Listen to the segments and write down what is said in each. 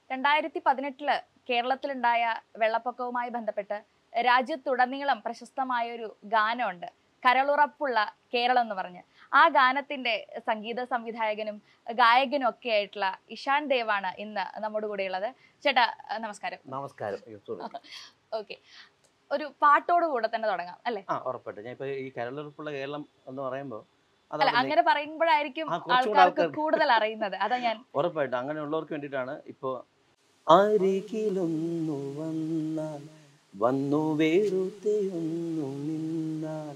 രണ്ടായിരത്തി പതിനെട്ടില് കേരളത്തിലുണ്ടായ വെള്ളപ്പൊക്കവുമായി ബന്ധപ്പെട്ട് രാജ്യത്തുടനീളം പ്രശസ്തമായ ഒരു ഗാനമുണ്ട് കരളുറപ്പുള്ള കേരളം എന്ന് പറഞ്ഞ് ആ ഗാനത്തിന്റെ സംഗീത സംവിധായകനും ഗായകനും ഒക്കെ ആയിട്ടുള്ള ഇഷാൻ ദേവാണ് ഇന്ന് നമ്മുടെ കൂടെയുള്ളത് ചേട്ടാ നമസ്കാരം നമസ്കാരം അയ്യോ, sorry. ഓക്കെ ഒരു പാട്ടോട് കൂടെ തന്നെ തുടങ്ങാം അല്ലേ ആ ഉറപ്പായിട്ടും ഞാൻ ഇപ്പൊ ഈ കരളുറപ്പുള്ള കേരളം എന്ന് പറയുമ്പോൾ അല്ല അതാണ് അങ്ങനെ പറയുമ്പോഴായിരിക്കും ആ, കുറച്ചുകൂടെ ആൾക്കാർക്ക് ആൾക്കാർക്ക് കൂടുതൽ അറിയുന്നത് അതാ ഞാൻ ഉറപ്പായിട്ടും അങ്ങനെയുള്ളവർക്ക് വേണ്ടിയിട്ടാണ് ഇപ്പോൾ അരികിലൊന്നു വന്നാൽ വന്നു വെറുതെ ഒന്നു നിന്നാൽ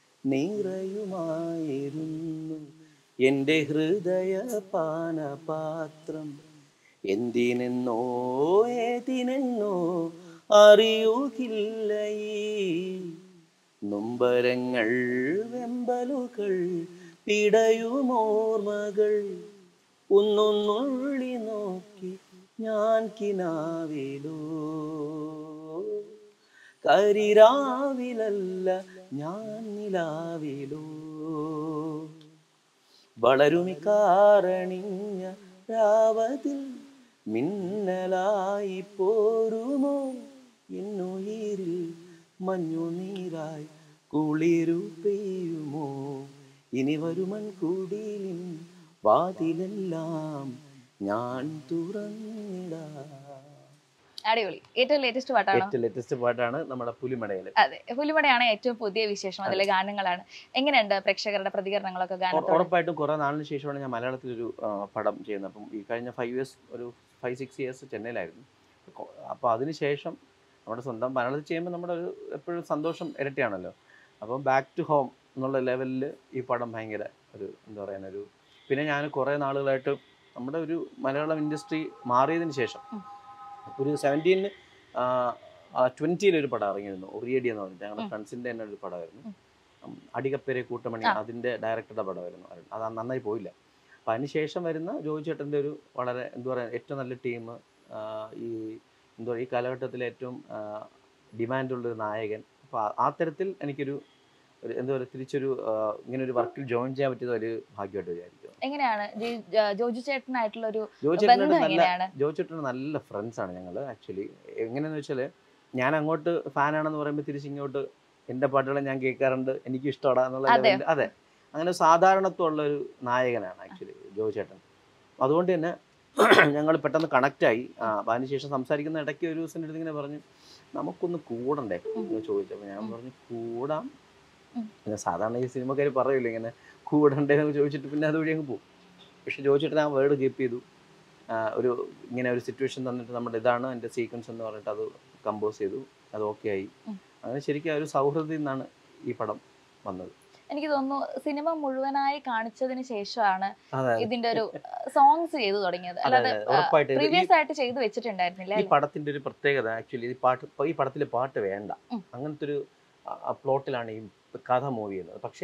നിറയുമായിരുന്നു എൻ്റെ ഹൃദയ പാനപാത്രം എന്തിനെന്നോ ഏതിനെന്നോ അറിയുകില്ല ഈ നൊമ്പരങ്ങൾ വെമ്പലുകൾ പിടയുമോർമകൾ ഒന്നൊന്നുള്ളി നോക്കി ഞാൻ കിനാവിലോ കരിരാവിലല്ല ഞാൻ നിലാവിലോ വളരുമി കാരണിഞ്ഞ രാവതിൽ മിന്നലായി പോരുമോ എന്നുയിരിൽ മഞ്ഞു നീരായി കുളിരു പെയ്യുമോ ഇനി വരുമൺ കുടിലിൻ വാതിലെല്ലാം ഞാൻ തുറന്നിടാം അടിപൊളി ഏറ്റവും ലേറ്റസ്റ്റ് പാട്ടാണോ ഏറ്റവും ലേറ്റസ്റ്റ് പാട്ടാണ് നമ്മുടെ പുലിമടയില് അതെ പുലിമടയാണ് ഏറ്റവും പുതിയ വിശേഷം അതിലെ ഗാനങ്ങളാണ് എങ്ങനെയുണ്ട് പ്രേക്ഷകരുടെ പ്രതികരണങ്ങളൊക്കെ ഉറ- ഗാനത്തോട് ഉറപ്പായിട്ടും കുറെ നാളിന് ശേഷമാണ് ഞാൻ മലയാളത്തിലൊരു ആ, പടം ചെയ്യുന്നത് അപ്പം ഈ കഴിഞ്ഞ ഫൈവ് ഇയേഴ്സ് ഒരു ഫൈവ് സിക്സ് ഇയേഴ്സ് ചെന്നൈയിലായിരുന്നു അപ്പോൾ അതിനുശേഷം നമ്മുടെ സ്വന്തം മലയാളത്തിൽ ചെയ്യുമ്പോൾ നമ്മുടെ ഒരു എപ്പോഴും സന്തോഷം ഇരട്ടിയാണല്ലോ അപ്പം ബാക്ക് ടു ഹോം എന്നുള്ള ലെവലിൽ ഈ പടം ഭയങ്കര ഒരു എന്താ പറയുക ഒരു പിന്നെ ഞാൻ കുറേ നാളുകളായിട്ട് നമ്മുടെ ഒരു മലയാളം ഇൻഡസ്ട്രി മാറിയതിന് ശേഷം ഉം. ഒരു സെവൻറ്റീനിന് ട്വൻറ്റിയിൽ ഒരു പടം ഇറങ്ങിയിരുന്നു ഒറിയടി എന്ന് പറഞ്ഞിട്ട് ഞങ്ങളുടെ ഉം. ഫ്രണ്ട്സിൻ്റെ തന്നെ ഒരു പടമായിരുന്നു ഉം. ഉം, അടികപ്പേരെ കൂട്ടമണി ആ. അതിൻ്റെ ഡയറക്ടറുടെ പടമായിരുന്നു അത് അത് നന്നായി പോയില്ല അപ്പം അതിനുശേഷം വരുന്ന ജോജി ചേട്ടൻ്റെ ഒരു വളരെ എന്താ പറയുക ഏറ്റവും നല്ല ടീം ഈ എന്താ പറയുക ഈ കാലഘട്ടത്തിലെ ഏറ്റവും ഡിമാൻഡുള്ളൊരു നായകൻ അപ്പോൾ ആ തരത്തിൽ എനിക്കൊരു ഒരു എന്താ പറയുക തിരിച്ചൊരു ആ, ഇങ്ങനെ ഒരു വർക്കിൽ ജോയിൻ ചെയ്യാൻ പറ്റിയത് ഒരു ഭാഗ്യമായിട്ട് വിചാരിക്കുന്നു എങ്ങനെയാണ് ജി- ജ- ജോജു ചേട്ടനായിട്ടുള്ള ഒരു ജോജി ബന്ധം ചേട്ടനോട് നല്ല എങ്ങനെയാണ് ജോജി ചേട്ടന് നല്ല ഫ്രണ്ട്സാണ് ഞങ്ങൾ ആക്ച്വലി എങ്ങനെയാന്ന് വെച്ചാൽ ഞാൻ അങ്ങോട്ട് ഫാനാണെന്ന് പറയുമ്പോൾ തിരിച്ചിങ്ങോട്ട് എൻ്റെ പാട്ടുകൾ ഞാൻ കേൾക്കാറുണ്ട് എനിക്ക് ഇഷ്ടമാണ് എന്നുള്ള അതെയോ? level ല് അതെ അങ്ങനെ സാധാരണത്വമുള്ള ഒരു നായകനാണ് ആക്ച്വലി ജോജി ചേട്ടൻ അതുകൊണ്ട് തന്നെ ഞങ്ങൾ പെട്ടെന്ന് കണക്റ്റായി അപ്പം അതിനുശേഷം സംസാരിക്കുന്ന ഇടയ്ക്ക് ഒരു ദിവസം എൻ്റെ അടുത്ത് ഇങ്ങനെ പറഞ്ഞു നമുക്കൊന്ന് കൂടണ്ടേ എന്ന് ചോദിച്ചപ്പോൾ ഞാൻ ഉം. പറഞ്ഞു കൂടാം ഉം. പിന്നെ സാധാരണ ഈ സിനിമക്കാർ പറയില്ല ഇങ്ങനെ കൂടണ്ടേ എന്ന് ചോദിച്ചിട്ട് പിന്നെ അതുവഴി അങ്ങ് പോകും പക്ഷെ ജോയിച്ചിട്ട് ആ വേർഡ് കീപ്പ് ചെയ്തു ആ, ഒരു ഇങ്ങനെ ഒരു സിറ്റുവേഷൻ തന്നിട്ട് നമ്മുടെ ഇതാണ് എൻ്റെ സീക്വൻസ് എന്ന് പറഞ്ഞിട്ട് അത് കമ്പോസ് ചെയ്തു അത് ഓക്കെ ആയി ഉം. അങ്ങനെ ശരിക്കും ആ ഒരു സൗഹൃദത്തിൽ നിന്നാണ് ഈ പടം വന്നത് എനിക്ക് തോന്നുന്നു സിനിമ മുഴുവനായി കാണിച്ചതിന് ശേഷമാണ് അതെ ഇതിന്റെ ഒരു സോങ്സ് ചെയ്തു തുടങ്ങിയത് അതെ അല്ലാതെ അതെ ഉറപ്പായിട്ട് ഇത് ഈ പ്രീവിയസ് ആയിട്ട് ചെയ്തു വെച്ചിട്ടുണ്ടായിരുന്നില്ല ഈ അല്ലേ? പടത്തിന്റെ ഒരു പ്രത്യേകത ആക്ച്വലി ഈ പാട്ട് ഇപ്പൊ ഈ പടത്തിലെ പാട്ട് വേണ്ട ഉം. അങ്ങനത്തെ ഒരു പ്ലോട്ടിലാണ് ഈ കഥ മൂവ് ചെയ്യുന്നത് പക്ഷേ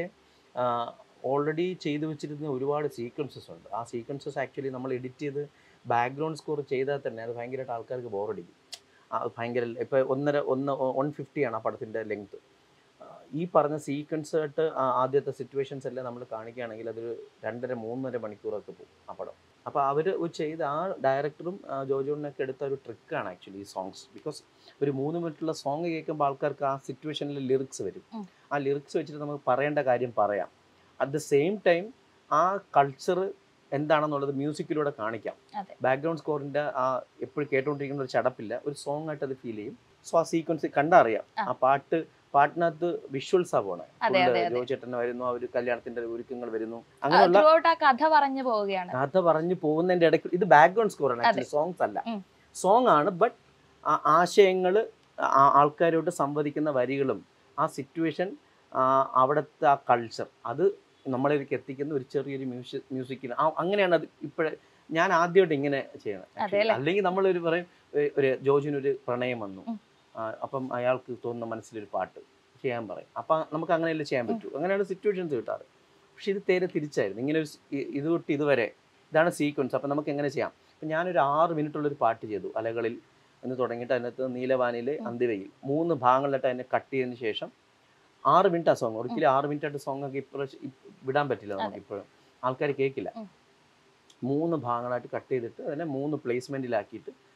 ഓൾറെഡി ചെയ്തു വെച്ചിരുന്ന ഒരുപാട് സീക്വൻസസ് ഉണ്ട് ആ സീക്വൻസസ് ആക്ച്വലി നമ്മൾ എഡിറ്റ് ചെയ്ത് ബാക്ക്ഗ്രൗണ്ട് സ്കോർ ചെയ്താൽ തന്നെ അത് ഭയങ്കരമായിട്ട് ആൾക്കാർക്ക് ബോറടിക്കും ആ, ഭയങ്കര ഇപ്പൊ ഒന്നര ഒന്ന് വൺ ഫിഫ്റ്റിയാണ് ആ പടത്തിന്റെ ലെങ്ത് ഈ പറഞ്ഞ സീക്വൻസ് ആയിട്ട് ആ ആദ്യത്തെ സിറ്റുവേഷൻസ് എല്ലാം നമ്മൾ കാണിക്കുകയാണെങ്കിൽ അതൊരു രണ്ടര മൂന്നര മണിക്കൂറൊക്കെ പോകും ആ പടം അപ്പോൾ അവർ ചെയ്ത ആ ഡയറക്ടറും ജോജോണിനൊക്കെ എടുത്ത ഒരു ട്രിക്കാണ് ആക്ച്വലി ഈ സോങ്സ് ബിക്കോസ് ഒരു മൂന്ന് മിനിറ്റുള്ള സോങ് കേൾക്കുമ്പോൾ ആൾക്കാർക്ക് ആ സിറ്റുവേഷനിൽ ലിറിക്സ് വരും ഉം. ആ ലിറിക്സ് വെച്ചിട്ട് നമുക്ക് പറയേണ്ട കാര്യം പറയാം അറ്റ് ദ സെയിം ടൈം ആ കൾച്ചർ എന്താണെന്നുള്ളത് മ്യൂസിക്കിലൂടെ കാണിക്കാം അതെ. ബാക്ക്ഗ്രൗണ്ട് സ്കോറിൻ്റെ ആ എപ്പോഴും കേട്ടുകൊണ്ടിരിക്കുന്ന ഒരു ചടപ്പില്ല ഒരു സോങ് ആയിട്ട് അത് ഫീൽ ചെയ്യും സോ ആ സീക്വൻസ് കണ്ടറിയാം ആ. ആ പാട്ട് പാട്ടിനകത്ത് വിഷ്വൽസാ പോണേ അതെ, അതെ, അതെ. ജോചേട്ടൻ വരുന്നു ആ ഒരു കല്യാണത്തിന്റെ ഒരുക്കങ്ങൾ വരുന്നു അങ്ങനെയുള്ള ത്രൂ ഔട്ട് ആ കഥ പറഞ്ഞു പോവുകയാണ് കഥ പറഞ്ഞു പോകുന്നതിന്റെ ഇടയ്ക്ക് ഇത് ബാക്ക്ഗ്രൗണ്ട് സ്കോറാണ് അതെ. ആക്ച്വലി സോങ്സ് അല്ല ഉം. സോങ് ആണ് ബട്ട് ആശയങ്ങൾ ആൾക്കാരോട് സംവദിക്കുന്ന വരികളും ആ സിറ്റുവേഷൻ അവിടുത്തെ ആ കൾച്ചർ അത് നമ്മളിലേക്ക് എത്തിക്കുന്ന ഒരു ചെറിയൊരു മ്യൂസിക് മ്യൂസിക്കിൽ അങ്ങനെയാണ് അത് ഇപ്പോഴേ ഞാൻ ആദ്യമായിട്ട് ഇങ്ങനെ ചെയ്യണം അതെ actually. അല്ലേ? അല്ലെങ്കിൽ നമ്മളൊരു പറയും ഏ, ഒരു ജോജിനൊരു പ്രണയം വന്നു ഉം. ആ, അപ്പം അയാൾക്ക് തോന്നുന്ന മനസ്സിലൊരു പാട്ട് ചെയ്യാൻ പറയും അപ്പം നമുക്ക് അങ്ങനെയല്ലേ ചെയ്യാൻ പറ്റൂ അങ്ങനെയാണ് സിറ്റുവേഷൻസ് കിട്ടാറ് പക്ഷെ ഇത് നേരെ തിരിച്ചായിരുന്നു ഇങ്ങനെ ഒരു സ് ഇ- ഇത് തൊട്ട് ഇതുവരെ ഇതാണ് സീക്വൻസ് അപ്പം നമുക്ക് എങ്ങനെ ചെയ്യാം അപ്പം ഞാനൊരു ആറ് മിനിറ്റുള്ളൊരു പാട്ട് ചെയ്തു അലകളിൽ എന്ന് തുടങ്ങിയിട്ട് അതിനകത്ത് നീലവാനിലെ ഉം. അന്തിവയിൽ മൂന്ന് ഭാഗങ്ങളിലായിട്ട് അതിനെ കട്ട് ചെയ്തതിന് ശേഷം ആറ് മിനിറ്റ് ആ സോങ് ഒരിക്കലും ആറ് മിനിറ്റ് ആയിട്ട് സോങ് ഒക്കെ ഇപ്രാവശ്യം ഇപ്പ- വിടാൻ പറ്റില്ല നമുക്ക് ഇപ്പോഴും ആൾക്കാർ കേൾക്കില്ല ഉം. മൂന്ന് ഭാഗങ്ങളായിട്ട് കട്ട് ചെയ്തിട്ട് അതിനെ മൂന്ന് പ്ലേസ്മെന്റിലാക്കിയിട്ട്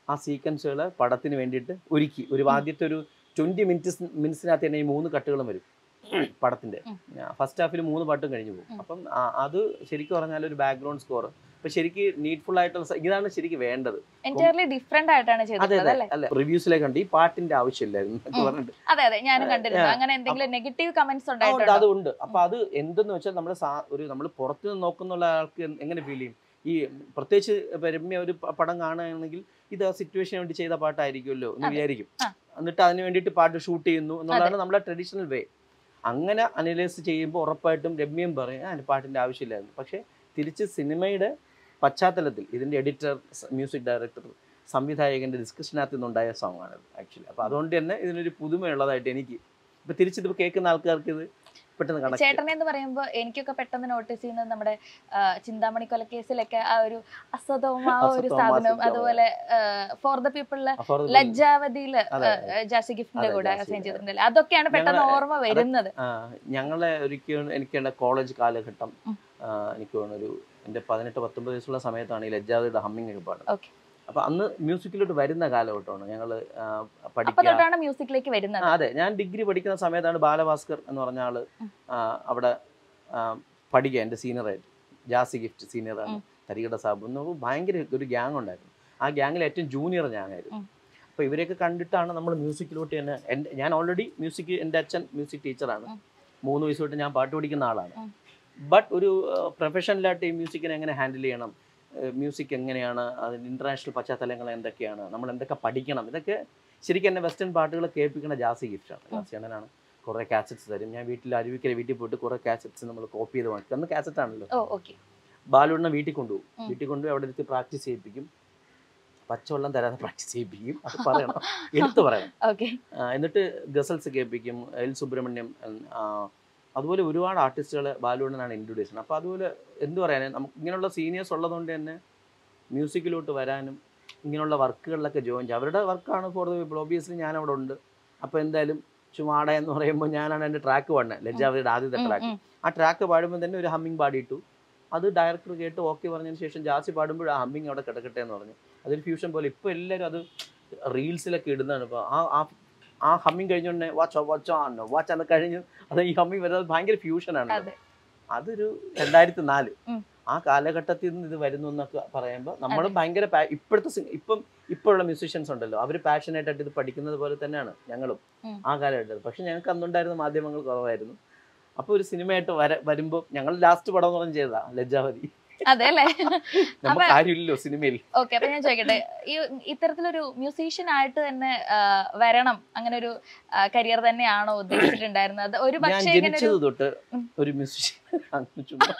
ആ സീക്വൻസുകൾ പടത്തിന് വേണ്ടിയിട്ട് ഒരുക്കി ഒരു ആദ്യത്തെ ഒരു ട്വൻറ്റി മിനിറ്റ്സ് മിനിറ്റ്സിനകത്ത് തന്നെ ഈ മൂന്ന് കട്ടുകളും വരും പടത്തിൻ്റെ ഉം. ഫസ്റ്റ് ഹാഫിൽ മൂന്ന് പാട്ടും കഴിഞ്ഞു പോകും ഉം. അപ്പം ആ- അത് ശരിക്കും പറഞ്ഞാൽ ഒരു ബാക്ക്ഗ്രൗണ്ട് സ്കോർ അപ്പം ശരിക്ക് നീഡ്ഫുൾ ആയിട്ടുള്ള സ- ഇതാണ് ശരിക്കും വേണ്ടത് എൻറ്റയർലി ഡിഫറെന്റ് ആയിട്ടാണ് അതെ ചെയ്തിട്ടുള്ളത് അതെ അല്ലേ അല്ല റിവ്യൂസിലേക്ക് കണ്ട് ഈ പാട്ടിന്റെ ആവശ്യമില്ലായിരുന്നു എന്നൊക്കെ ഉം. പറഞ്ഞിട്ട് അതെ അതെ ഞാനും ആ, കണ്ടിരുന്നു ആ. അങ്ങനെ എന്തെങ്കിലും നെഗറ്റീവ് കമന്റ്സ് ആ, ഉണ്ട് ഉണ്ടായിട്ടുണ്ടോ അതുണ്ട് അപ്പൊ അത് എന്തെന്ന് വെച്ചാൽ നമ്മുടെ സാ- ഒരു നമ്മൾ പുറത്ത് നിന്ന് നോക്കുന്ന ആൾക്ക് എ- എങ്ങനെ ഫീൽ ചെയ്യും ഈ പ്രത്യേകിച്ച് ഇപ്പൊ രമ്യ ഒരു പ- പടം കാണുകയാണെങ്കിൽ ഇത് ആ സിറ്റുവേഷന് വേണ്ടി ചെയ്ത പാട്ടായിരിക്കുമല്ലോ എന്ന് അതെ. വിചാരിക്കും ആ. എന്നിട്ട് അതിന് വേണ്ടിയിട്ട് പാട്ട് ഷൂട്ട് ചെയ്യുന്നു എന്നുള്ളതാണ് നമ്മുടെ ട്രഡീഷണൽ വേ അങ്ങനെ അനലൈസ് ചെയ്യുമ്പോൾ ഉറപ്പായിട്ടും രമ്യം പറയും ആ പാട്ടിന്റെ ആവശ്യമില്ലായിരുന്നു പക്ഷേ തിരിച്ച് സിനിമയുടെ പശ്ചാത്തലത്തിൽ ഇതിന്റെ എഡിറ്റർ മ്യൂസിക് ഡയറക്ടർ സംവിധായകന്റെ ഡിസ്കഷനകത്ത് നിന്നുണ്ടായ സോങ് ആണ് ആക്ച്വലി അപ്പൊ അതുകൊണ്ട് തന്നെ ഇതിനൊരു പുതുമയുള്ളതായിട്ട് എനിക്ക് ഇപ്പൊ തിരിച്ചിത് കേൾക്കുന്ന ആൾക്കാർക്ക് ഇത് പെട്ടെന്ന് കണക്ട് ചേട്ടനെ എന്ന് പറയുമ്പോൾ എനിക്കൊക്കെ പെട്ടെന്ന് നോട്ടീസ് ചെയ്യുന്നത് നമ്മുടെ ആ, ചിന്താമണി കൊലക്കേസിലൊക്കെ ആ ഒരു അസതവും ആ ഒരു അസതവും സാധനം അസതവും. അതുപോലെ ഫോർ ദ പീപ്പിളില് affordable. ലജ്ജാവതിയില് അതെ, ജാസി ഗിഫ്റ്റിന്റെ അതെ, കൂടെ ജാസി, അസൈൻ അതെ. ചെയ്തിട്ടുണ്ടല്ലോ അതൊക്കെയാണ് പെട്ടെന്ന് ഞങ്ങളെ- ഓർമ്മ വരുന്നത് ആ, ഞങ്ങളെ ഒരിക്കലും എനിക്ക് എൻ്റെ കോളേജ് കാലഘട്ടം ഉം. ആ, എനിക്ക് തോന്നുന്നു ഒരു എൻ്റെ പതിനെട്ട് പത്തൊമ്പത് വയസ്സുള്ള സമയത്താണ് ഈ ലജ്ജാവതിയുടെ ഹമ്മിങ് ഒക്കെ പാടുന്നത് Okay. അപ്പൊ അന്ന് മ്യൂസിക്കിലോട്ട് വരുന്ന കാലഘട്ടമാണ് ഞങ്ങൾ അപ്പൊ പഠിക്കുക തൊട്ടാണ് മ്യൂസിക്കിലേക്ക് വരുന്നത് ആ, അതെ ഞാൻ ഡിഗ്രി പഠിക്കുന്ന സമയത്താണ് ബാലഭാസ്കർ എന്ന് പറഞ്ഞ ആള് ഉം. ആ, അവിടെ ആ, പഠിക്കുക എൻ്റെ സീനിയറായിട്ട് ജാസി ഗിഫ്റ്റ് സീനിയറാണ് ഉം. തരികട സാബ് എന്ന് പറഞ്ഞാൽ ഭയങ്കര ഒരു ഗ്യാങ് ഉണ്ടായിരുന്നു ആ ഗ്യാങ്ങിൽ ഏറ്റവും ജൂനിയർ ഞാനായിരുന്നു ഉം. അപ്പോൾ ഇവരെയൊക്കെ കണ്ടിട്ടാണ് നമ്മൾ മ്യൂസിക്കിലോട്ട് തന്നെ എൻ്റെ ഞാൻ ഓൾറെഡി മ്യൂസിക് എൻ്റെ അച്ഛൻ മ്യൂസിക് ടീച്ചറാണ് ഉം. മൂന്ന് വയസ്സ് തൊട്ട് ഞാൻ പാട്ട് പഠിക്കുന്ന ആളാണ് ഉം. ബട്ട് ഒരു പ്രൊഫഷണലായിട്ട് ഈ മ്യൂസിക്കിനെ എങ്ങനെ ഹാൻഡിൽ ചെയ്യണം മ്യൂസിക് എങ്ങനെയാണ് അതിൻ്റെ ഇൻ്റർനാഷണൽ പശ്ചാത്തലങ്ങൾ എന്തൊക്കെയാണ് നമ്മൾ എന്തൊക്കെ പഠിക്കണം ഇതൊക്കെ ശരിക്കും എന്നെ വെസ്റ്റേൺ പാട്ടുകൾ കേൾപ്പിക്കുന്ന ജാസി ഗിഫ്റ്റാണ് ജാസി അണ്ണനാണ് കുറേ കാസറ്റ്സ് തരും ഞാൻ വീട്ടിൽ അരുവിക്കര വീട്ടിൽ പോയിട്ട് കുറേ കാസറ്റ്സ് നമ്മൾ കോപ്പി ചെയ്ത് വാങ്ങിക്കും അന്ന് കാസറ്റ് ആണല്ലോ ഓ ഓക്കെ ബാലുണ്ണ വീട്ടിൽ കൊണ്ടുപോകും ഉം. വീട്ടിൽ കൊണ്ടുപോയി അവിടെ എടുത്ത് പ്രാക്ടീസ് ചെയ്യിപ്പിക്കും പച്ചവെള്ളം തരാതെ പ്രാക്ടീസ് ചെയ്യിപ്പിക്കും അത് പറയണം എടുത്തു പറയണം ഓക്കെ ആ, എന്നിട്ട് ഗസൽസ് കേൾപ്പിക്കും എൽ സുബ്രഹ്മണ്യം ആ, അതുപോലെ ഒരുപാട് ആർട്ടിസ്റ്റുകളെ ബാലുണ്ണനാണ് ഇൻട്രൊഡ്യൂസ് ചെയ്യുന്നത് അപ്പോൾ അതുപോലെ എന്ത് പറയാൻ നമുക്ക് ഇങ്ങനെയുള്ള സീനിയേഴ്സ് ഉള്ളതുകൊണ്ട് തന്നെ മ്യൂസിക്കിലോട്ട് വരാനും ഇങ്ങനെയുള്ള വർക്കുകളിലൊക്കെ ജോയിൻ ചെയ്യും അവരുടെ വർക്കാണ് ഫോർ ദ പീപ്പിൾ ഓബിയസ്ലി ഞാൻ അവിടെ ഉണ്ട് അപ്പോൾ എന്തായാലും ചുമാട എന്ന് പറയുമ്പോൾ ഞാനാണ് എൻ്റെ ട്രാക്ക് പാടുന്നത് ലജ്ജാവതിയുടെ ആദ്യത്തെ ട്രാക്ക് ആ ട്രാക്ക് പാടുമ്പോൾ തന്നെ ഒരു ഹമ്മിങ് പാടിയിട്ടു അത് ഡയറക്ടർ കേട്ട് ഓക്കെ പറഞ്ഞതിന് ശേഷം ജാസി പാടുമ്പോൾ ആ ഹമ്മിങ് അവിടെ കിടക്കട്ടെ എന്ന് പറഞ്ഞു അതൊരു ഫ്യൂഷൻ പോലെ ഇപ്പോൾ എല്ലാവരും അത് റീൽസിലൊക്കെ ഇടുന്നതാണ് ഇപ്പോൾ ആ ആ ആ ഹമ്മിങ് കഴിഞ്ഞോണ്ടേ വാച്ച് വാച്ച് ഓൺ വാച്ച് എന്ന് കഴിഞ്ഞ് അത് ഈ ഹമ്മിങ് വരുന്നത് ഭയങ്കര ഫ്യൂഷനാണ് അതെ അതൊരു രണ്ടായിരത്തി നാല് ഉം. ആ കാലഘട്ടത്തിൽ നിന്ന് ഇത് വരുന്നു എന്നൊക്കെ പറയുമ്പോൾ നമ്മൾ ഭയങ്കര pa- ഇപ്പോഴത്തെ sing- ഇപ്പം ഇപ്പോഴുള്ള മ്യൂസീഷ്യൻസ് ഉണ്ടല്ലോ അവർ പാഷനേറ്റ് ആയിട്ട് ഇത് പഠിക്കുന്നത് പോലെ തന്നെയാണ് ഞങ്ങളും ഉം. ആ കാലഘട്ടത്തിൽ പക്ഷെ ഞങ്ങൾക്ക് അന്നുണ്ടായിരുന്ന മാധ്യമങ്ങൾ കുറവായിരുന്നു അപ്പോൾ ഒരു സിനിമയായിട്ട് വര വരുമ്പോൾ ഞങ്ങൾ ലാസ്റ്റ് പടം എന്ന് പറഞ്ഞ് ചെയ്തതാ ലജ്ജാവതി അതെ അല്ലേ നമുക്ക് കാര്യമില്ലല്ലോ സിനിമയിൽ ഓക്കെ അപ്പൊ ഞാൻ ചോദിക്കട്ടെ ഈ ഇത്തരത്തിലൊരു മ്യൂസീഷ്യൻ ആയിട്ട് തന്നെ ആ, വരണം അങ്ങനെ ഒരു കരിയർ തന്നെയാണോ ഉദ്ദേശിച്ചിട്ടുണ്ടായിരുന്നത് ഒരു ഞാൻ പക്ഷേ ഇങ്ങനെ ഒരു ജനിച്ചത് തൊട്ട് ഉം. ഒരു മ്യൂസിഷ്യൻ ചുമ്മാ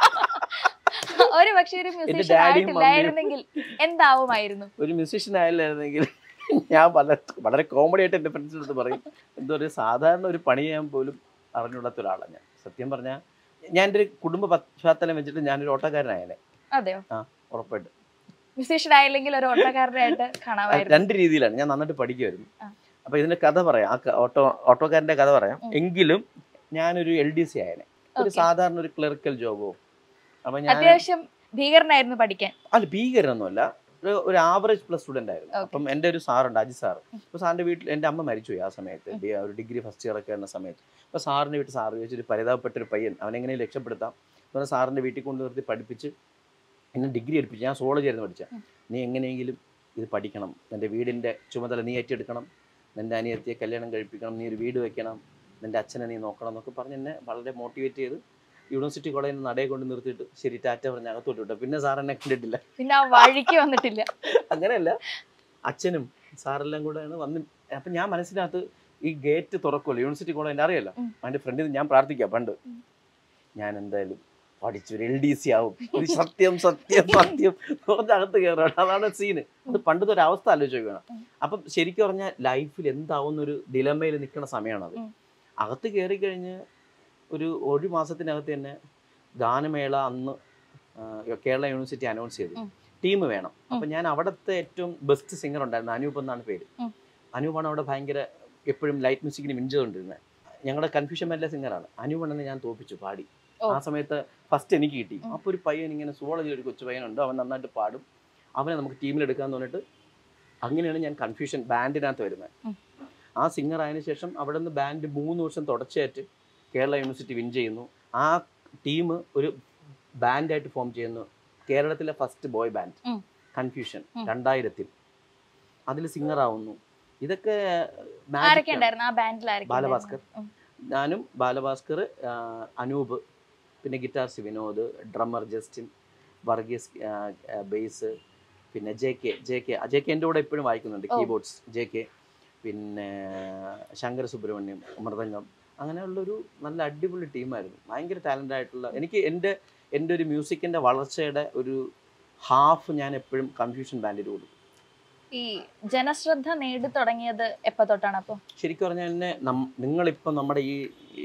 ഒരു പക്ഷേ ഒരു മ്യൂസീഷ്യൻ ഡാഡിയും ആയിട്ടില്ലായിരുന്നെങ്കിൽ എന്താവുമായിരുന്നു ഒരു മ്യൂസീഷ്യൻ ആയില്ലായിരുന്നെങ്കിൽ ഞാൻ പല വളരെ കോമഡി ആയിട്ട് എൻ്റെ ഫ്രണ്ട്സിൻ്റെ അടുത്ത് പറയും എന്തോ ഒരു സാധാരണ ഒരു പണി ചെയ്യാൻ പോലും അറിഞ്ഞൂടാത്ത ഒരാളാണ് ഞാൻ സത്യം പറഞ്ഞാൽ ഞാൻ എൻ്റെ ഒരു കുടുംബ പശ്ചാത്തലം വെച്ചിട്ട് ഞാനൊരു ഓട്ടോക്കാരനായനെ അതെയോ ഉറപ്പായിട്ട് മ്യൂസീഷ്യൻ ആയില്ലെങ്കിൽ ഒരു ഓട്ടക്കാരനായിട്ട് കാണാമായിരുന്നു രണ്ട് രീതിയിലാണ് ഞാൻ നന്നായിട്ട് പഠിക്കുമായിരുന്നു ആ. അപ്പൊ ഇതിന്റെ കഥ പറയാം ആ ക- ഓട്ടോ ഓട്ടോക്കാരന്റെ കഥ പറയാം ഉം. എങ്കിലും ഞാനൊരു എൽ ഡി സി ആയനെ ഒരു Okay. സാധാരണ ഒരു ക്ലറിക്കൽ ജോബോ അപ്പൊ ഞാൻ അത്യാവശ്യം ഭീകരനായിരുന്നു പഠിക്കാൻ അല്ല ഭീകരനൊന്നുമല്ല ഒരു ഒരു ആവറേജ് പ്ലസ് സ്റ്റുഡന്റ് ആയിരുന്നു Okay. അപ്പം എൻ്റെ ഒരു സാറുണ്ട് അജി സാർ അപ്പോൾ സാറിൻ്റെ വീട്ടിൽ എൻ്റെ അമ്മ മരിച്ചുപോയി ആ സമയത്ത് ഡി- ഒരു ഡിഗ്രി ഫസ്റ്റ് ഇയർ ഒക്കെ ആയിരുന്ന സമയത്ത് അപ്പോൾ സാറിൻ്റെ വീട്ടിൽ സാറ് ചോദിച്ചൊരു പരിതാപപ്പെട്ട ഒരു പയ്യൻ അവനെങ്ങനെ രക്ഷപ്പെടുത്താം എന്ന് സാറിൻ്റെ വീട്ടിൽ കൊണ്ട് നിർത്തി പഠിപ്പിച്ച് എന്നെ ഡിഗ്രി എടുപ്പിച്ചു ഞാൻ സോളജി ആയിരുന്നു പഠിച്ചത് ഉം. നീ എങ്ങനെയെങ്കിലും ഇത് പഠിക്കണം നിൻ്റെ വീടിൻ്റെ ചുമതല നീ ഏറ്റെടുക്കണം നിൻ്റെ അനിയത്തിയെ കല്യാണം കഴിപ്പിക്കണം നീ ഒരു വീട് വെക്കണം നിൻ്റെ അച്ഛനെ നീ നോക്കണം എന്നൊക്കെ പറഞ്ഞ് എന്നെ വളരെ മോട്ടിവേറ്റ് ചെയ്ത് യൂണിവേഴ്സിറ്റി കോളേജിൽ നിന്ന് നടയെ കൊണ്ട് നിർത്തിയിട്ട് ശരി ടാറ്റ പറഞ്ഞ് അകത്തോട്ട് വിട്ടു പിന്നെ സാർ എന്നെ കണ്ടിട്ടില്ല പിന്നെ ആ വഴിക്ക് വന്നിട്ടില്ല അങ്ങനെയല്ല അച്ഛനും സാറെല്ലാം കൂടെയാണ് വന്ന് അപ്പം ഞാൻ മനസ്സിനകത്ത് ഈ ഗേറ്റ് തുറക്കുമല്ലോ യൂണിവേഴ്സിറ്റി കോളേജ് എൻ്റെ അറിയാലോ ഉം. അതിൻ്റെ ഫ്രണ്ടിൽ ഞാൻ പ്രാർത്ഥിക്കാം പണ്ട് ഉം. ഞാൻ എന്തായാലും പഠിച്ചു ഒരു എൽ ഡി സി ആവും ഇത് സത്യം സത്യം സത്യം എന്ന് പറഞ്ഞ് അകത്ത് കയറണം അതാണ് സീന് അത് പണ്ടത്തെ ഒരു അവസ്ഥ ആലോചിച്ച് വേണം ഉം. അപ്പം ശരിക്കും പറഞ്ഞാൽ ലൈഫിൽ എന്താവുന്ന ഒരു ഡിലമയിൽ നിൽക്കുന്ന സമയമാണത് ഉം. അകത്ത് കയറി കഴിഞ്ഞ് ഒരു ഒരു മാസത്തിനകത്ത് തന്നെ ഗാനമേള അന്ന് ആ, കേരള യൂണിവേഴ്സിറ്റി അനൗൺസ് ചെയ്തു ഉം. ടീം വേണം അപ്പൊ ഞാൻ അവിടുത്തെ ഏറ്റവും ബെസ്റ്റ് സിംഗർ ഉണ്ടായിരുന്നു അനൂപ് എന്നാണ് പേര് ഉം. അനൂപാണ് അവിടെ ഭയങ്കര എപ്പോഴും ലൈറ്റ് മ്യൂസിക്കിന് മിഞ്ചുകൊണ്ടിരുന്നത് ഞങ്ങളുടെ കൺഫ്യൂഷൻ മെല്ലെ സിംഗറാണ് അനൂപണ്ണനെ ഞാൻ തോപ്പിച്ചു പാടി ഓ. ആ സമയത്ത് ഫസ്റ്റ് എനിക്ക് കിട്ടി ഉം. അപ്പോൾ ഒരു പയ്യൻ ഇങ്ങനെ സുവോളജി ഒരു കൊച്ചു പയ്യനുണ്ട് അവൻ നന്നായിട്ട് പാടും അവനെ നമുക്ക് ടീമിൽ എടുക്കാന്ന് പറഞ്ഞിട്ട് അങ്ങനെയാണ് ഞാൻ കൺഫ്യൂഷൻ ബാൻഡിനകത്ത് വരുന്നത് ഉം. ആ സിംഗർ ആയതിനു ശേഷം അവിടെ നിന്ന് ബാൻഡ് മൂന്ന് വർഷം തുടർച്ചയായിട്ട് കേരള യൂണിവേഴ്സിറ്റി വിൻ ചെയ്യുന്നു ആ ടീം ഒരു ബാൻഡായിട്ട് ഫോം ചെയ്യുന്നു കേരളത്തിലെ ഫസ്റ്റ് ബോയ് ബാൻഡ് ഉം. കൺഫ്യൂഷൻ ഉം. രണ്ടായിരത്തിൽ അതിൽ സിംഗർ ആവുന്നു ഇതൊക്കെ magic ആരൊക്കെ ആണ്. ഉണ്ടായിരുന്നു ആ ബാൻഡിൽ ആരൊക്കെ ബാലഭാസ്കർ. ഉണ്ടായിരുന്നു? ഉം. ഞാനും ബാലഭാസ്കർ ആ, അനൂപ് പിന്നെ guitars Vinod drummer Justin Varghese bass പിന്നെ J K J K J K എൻ്റെ കൂടെ എപ്പോഴും വായിക്കുന്നുണ്ട് ഓ. കീബോർഡ്സ് ജെ കെ പിന്നെ ശങ്കര സുബ്രഹ്മണ്യം മൃദംഗം അങ്ങനെയുള്ളൊരു നല്ല അടിപൊളി ടീമായിരുന്നു ഭയങ്കര ടാലൻ്റ് ആയിട്ടുള്ള എനിക്ക് എൻ്റെ എൻ്റെ ഒരു മ്യൂസിക്കിൻ്റെ വളർച്ചയുടെ ഒരു ഹാഫ് ഞാൻ എപ്പോഴും കൺഫ്യൂഷൻ ബാൻഡിൽ കൊടുക്കും ഈ ജനശ്രദ്ധ നേടി തുടങ്ങിയത് എപ്പോ തൊട്ടാണ് അപ്പൊ ശരിക്കും പറഞ്ഞാൽ തന്നെ നം നിങ്ങളിപ്പം നമ്മുടെ ഈ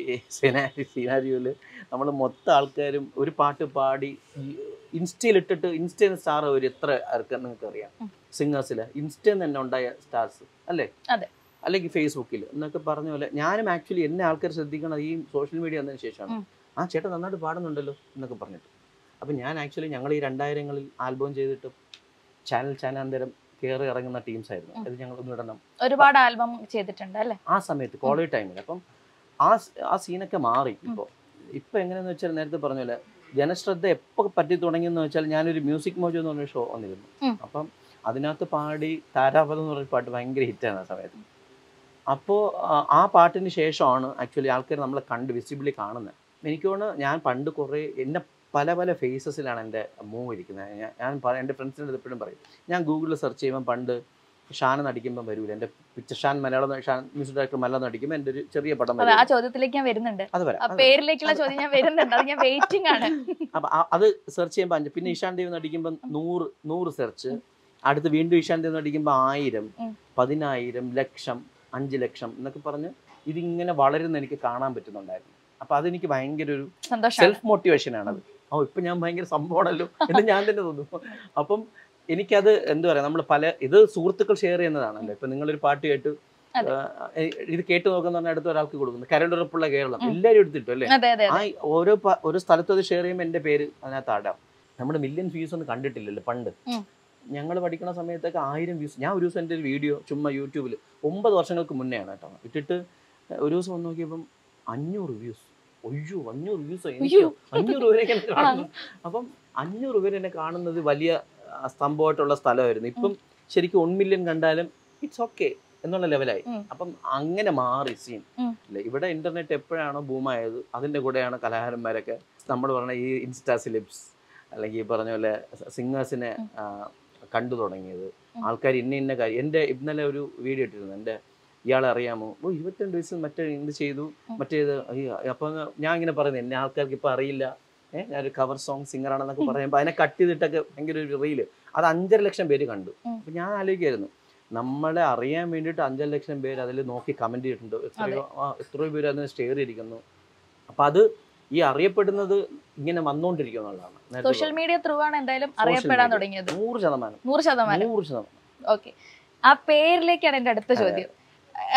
സിനാരി സിനാരിയോയിൽ നമ്മൾ മൊത്തം ആൾക്കാരും ഒരു പാട്ട് പാടി ഇൻസ്റ്റയിൽ ഇട്ടിട്ട് ഇൻസ്റ്റയിൽ സ്റ്റാർ ഒരു എത്ര ആർക്ക് നിങ്ങൾക്ക് അറിയാം ഉം. സിംഗേഴ്സിൽ ഇൻസ്റ്റയിൽ തന്നെ ഉണ്ടായ സ്റ്റാർസ് അല്ലേ അതെ. അല്ലെങ്കിൽ ഫേസ്ബുക്കിൽ എന്നൊക്കെ പറഞ്ഞ പോലെ ഞാനും ആക്ച്വലി എന്നെ ആൾക്കാർ ശ്രദ്ധിക്കണം ഈ സോഷ്യൽ മീഡിയ വന്നതിന് ശേഷമാണ് ഉം. ആ ചേട്ടൻ നന്നായിട്ട് പാടുന്നുണ്ടല്ലോ എന്നൊക്കെ പറഞ്ഞിട്ട് അപ്പം ഞാൻ ആക്ച്വലി ഞങ്ങൾ ഈ രണ്ടായിരങ്ങളിൽ ആൽബം ചെയ്തിട്ട് ചാനൽ ചാനാന്തരം കയറി ഇറങ്ങുന്ന ടീംസ് ആയിരുന്നു ഉം. അത് ഞങ്ങളൊന്നും ഇടണം ഒരുപാട് ആൽബം ചെയ്തിട്ടുണ്ട് അല്ലെ ആ സമയത്ത് കോളേജ് ടൈമിൽ അപ്പം ആ സ്- ആ സീനൊക്കെ മാറി ഇപ്പോൾ ഇപ്പം എങ്ങനെയാന്ന് വെച്ചാൽ നേരത്തെ പറഞ്ഞ പോലെ ജനശ്രദ്ധ എപ്പോൾ പറ്റി തുടങ്ങിയെന്ന് വെച്ചാൽ ഞാനൊരു മ്യൂസിക് മോജോ എന്ന് പറഞ്ഞ ഷോ വന്നിരുന്നു ഉം. അപ്പം അതിനകത്ത് പാടി താരാപഥം എന്ന് പറഞ്ഞ പാട്ട് ഭയങ്കര ഹിറ്റാണ് ആ സമയത്ത് അപ്പോൾ ആ പാട്ടിന് ശേഷമാണ് ആക്ച്വലി ആൾക്കാർ നമ്മളെ കണ്ട് വിസിബിളി കാണുന്നത് എനിക്ക് തോന്നുന്നു ഞാൻ പണ്ട് കുറേ എന്നെ പല പല ഫേസസിലാണ് എൻ്റെ മൂവ് ഇരിക്കുന്നത് ഞാൻ ഞാൻ പറ- എൻ്റെ ഫ്രണ്ട്സിൻ്റെ അടുത്ത് എപ്പോഴും പറയും ഞാൻ ഗൂഗിളിൽ സെർച്ച് ചെയ്യുമ്പോൾ പണ്ട് ഷാൻ നടിക്കുമ്പോൾ വരൂല എൻ്റെ പിക്ചർ ഷാൻ മലയാളം ന- ഷാൻ മ്യൂസിക് ഡയറക്ടർ മലയാളം നടിക്കുമ്പോൾ എൻ്റെ ഒരു ചെറിയ പടം അതെ ആ വരും ചോദ്യത്തിലേക്ക് ഞാൻ വരുന്നുണ്ട് അത് വരാം ആ അത് വരാം. പേരിലേക്കുള്ള ചോദ്യം ഞാൻ വരുന്നുണ്ട് അത് ഞാൻ വെയിറ്റിംഗ് ആണ് അപ്പൊ ആ- അത് സെർച്ച് ചെയ്യുമ്പോൾ അഞ്ച് പിന്നെ ഇഷാൻ ദേവ് നടിക്കുമ്പോൾ നൂറ് നൂറ് സെർച്ച് അടുത്ത് വീണ്ടും ഇഷാൻ ദേവ് നടിക്കുമ്പോൾ ആയിരം ഉം. പതിനായിരം ലക്ഷം അഞ്ച് ലക്ഷം എന്നൊക്കെ പറഞ്ഞ് ഇതിങ്ങനെ വളരുന്ന എനിക്ക് കാണാൻ പറ്റുന്നുണ്ടായിരുന്നു അപ്പൊ അതെനിക്ക് ഭയങ്കര ഒരു സന്തോഷമാണ് സെൽഫ് മോട്ടിവേഷൻ ആണത് ഓ ഇപ്പൊ ഞാൻ ഭയങ്കര സംഭവമാണല്ലോ എന്ന് ഞാൻ തന്നെ തോന്നുന്നു അപ്പം എനിക്കത് എന്താ പറയാ നമ്മൾ പല ഇത് സുഹൃത്തുക്കൾ ഷെയർ ചെയ്യുന്നതാണല്ലോ ഇപ്പൊ നിങ്ങളൊരു പാട്ട് കേട്ട് അതെ. ആ, ഇത് കേട്ട് നോക്കുന്ന പറഞ്ഞാൽ അടുത്ത ഒരാൾക്ക് കൊടുക്കുന്നു കരണ്ടുറപ്പുള്ള കേരളം എല്ലാവരും എടുത്തിട്ടു അല്ലേ അതെ അതെ ആ ഓരോ പ- ഓരോ സ്ഥലത്ത് അത് ഷെയർ ചെയ്യുമ്പോൾ എൻ്റെ പേര് അതിനകത്ത് ആടാം നമ്മുടെ മില്യൺ വ്യൂസ് ഒന്നും കണ്ടിട്ടില്ലല്ലോ പണ്ട് ഉം. ഞങ്ങൾ പഠിക്കുന്ന സമയത്തൊക്കെ ആയിരം വ്യൂസ് ഞാൻ ഒരു ദിവസം എൻ്റെ ഒരു വീഡിയോ ചുമ്മാ യൂട്യൂബിൽ ഒമ്പത് വർഷങ്ങൾക്ക് മുന്നെയാണ് കേട്ടോ ഇട്ടിട്ട് ഒരു ദിവസം വന്ന് നോക്കിയപ്പം അഞ്ഞൂറ് വ്യൂസ് ഒയ്യോ അഞ്ഞൂറ് വ്യൂസ് എനിക്ക് അയ്യോ. അഞ്ഞൂറ് പേരൊക്കെ എന്നെ കാണുന്നു അപ്പം അഞ്ഞൂറ് പേര് എന്നെ കാണുന്നത് വലിയ ആ, സ്തംഭമായിട്ടുള്ള സ്ഥലമായിരുന്നു ഇപ്പം ശരിക്കും വൺ മില്യൺ കണ്ടാലും ഇറ്റ്സ് ഓക്കെ എന്നുള്ള ലെവലായി ഉം. അപ്പം അങ്ങനെ മാറി സീൻ ഉം. അല്ലേ ഇവിടെ ഇന്റർനെറ്റ് എപ്പോഴാണോ ബൂമായത് അതിന്റെ കൂടെയാണ് കലാകാരന്മാരൊക്കെ നമ്മൾ പറഞ്ഞ ഈ ഇൻസ്റ്റാ സിലിപ്സ് അല്ലെങ്കിൽ ഈ പറഞ്ഞ പോലെ സിംഗേഴ്സിനെ ഉം. കണ്ടു തുടങ്ങിയത് ഉം. ആൾക്കാർ ഇന്ന ഇന്ന കാര്യം എൻ്റെ ഇന്നലെ ഒരു വീഡിയോ ഇട്ടിരുന്നു എൻ്റെ ഇയാളെ അറിയാമോ ഓ ഇരുപത്തിരണ്ട് വയസ്സിൽ മറ്റേ എന്ത് ചെയ്തു ഉം. മറ്റേത് അയ്യോ അപ്പോൾ ഞാൻ ഇങ്ങനെ പറയുന്നത് എന്നെ ആൾക്കാർക്ക് ഇപ്പോൾ അറിയില്ല ഏഹ് ഞാനൊരു കവർ സോങ് സിംഗറാണെന്നൊക്കെ പറയുമ്പോൾ അതിനെ കട്ട് ചെയ്തിട്ടൊക്കെ ഭയങ്കര ഒരു റീല് അത് അഞ്ചര ലക്ഷം പേര് കണ്ടു ഉം. അപ്പം ഞാൻ ആലോചിക്കായിരുന്നു നമ്മളെ അറിയാൻ വേണ്ടിയിട്ട് അഞ്ചര ലക്ഷം പേര് അതിൽ നോക്കി കമന്റ് ചെയ്തിട്ടുണ്ട് എത്രയോ ആ, എത്രയോ പേര് അതിന് സ്റ്റെയർ ചെയ്തിരിക്കുന്നു അപ്പം അത് ഈ അറിയപ്പെടുന്നത് ഇങ്ങനെ വന്നുകൊണ്ടിരിക്കും എന്നുള്ളതാണ് നേരത്തെ സോഷ്യൽ മീഡിയ ത്രൂ ആണ് എന്തായാലും Social അറിയപ്പെടാൻ media. തുടങ്ങിയത് നൂറ് ശതമാനം നൂറ് ശതമാനം നൂറ് ശതമാനം ഓക്കെ ആ പേരിലേക്കാണ് എന്റെ അടുത്ത ചോദ്യം ആ,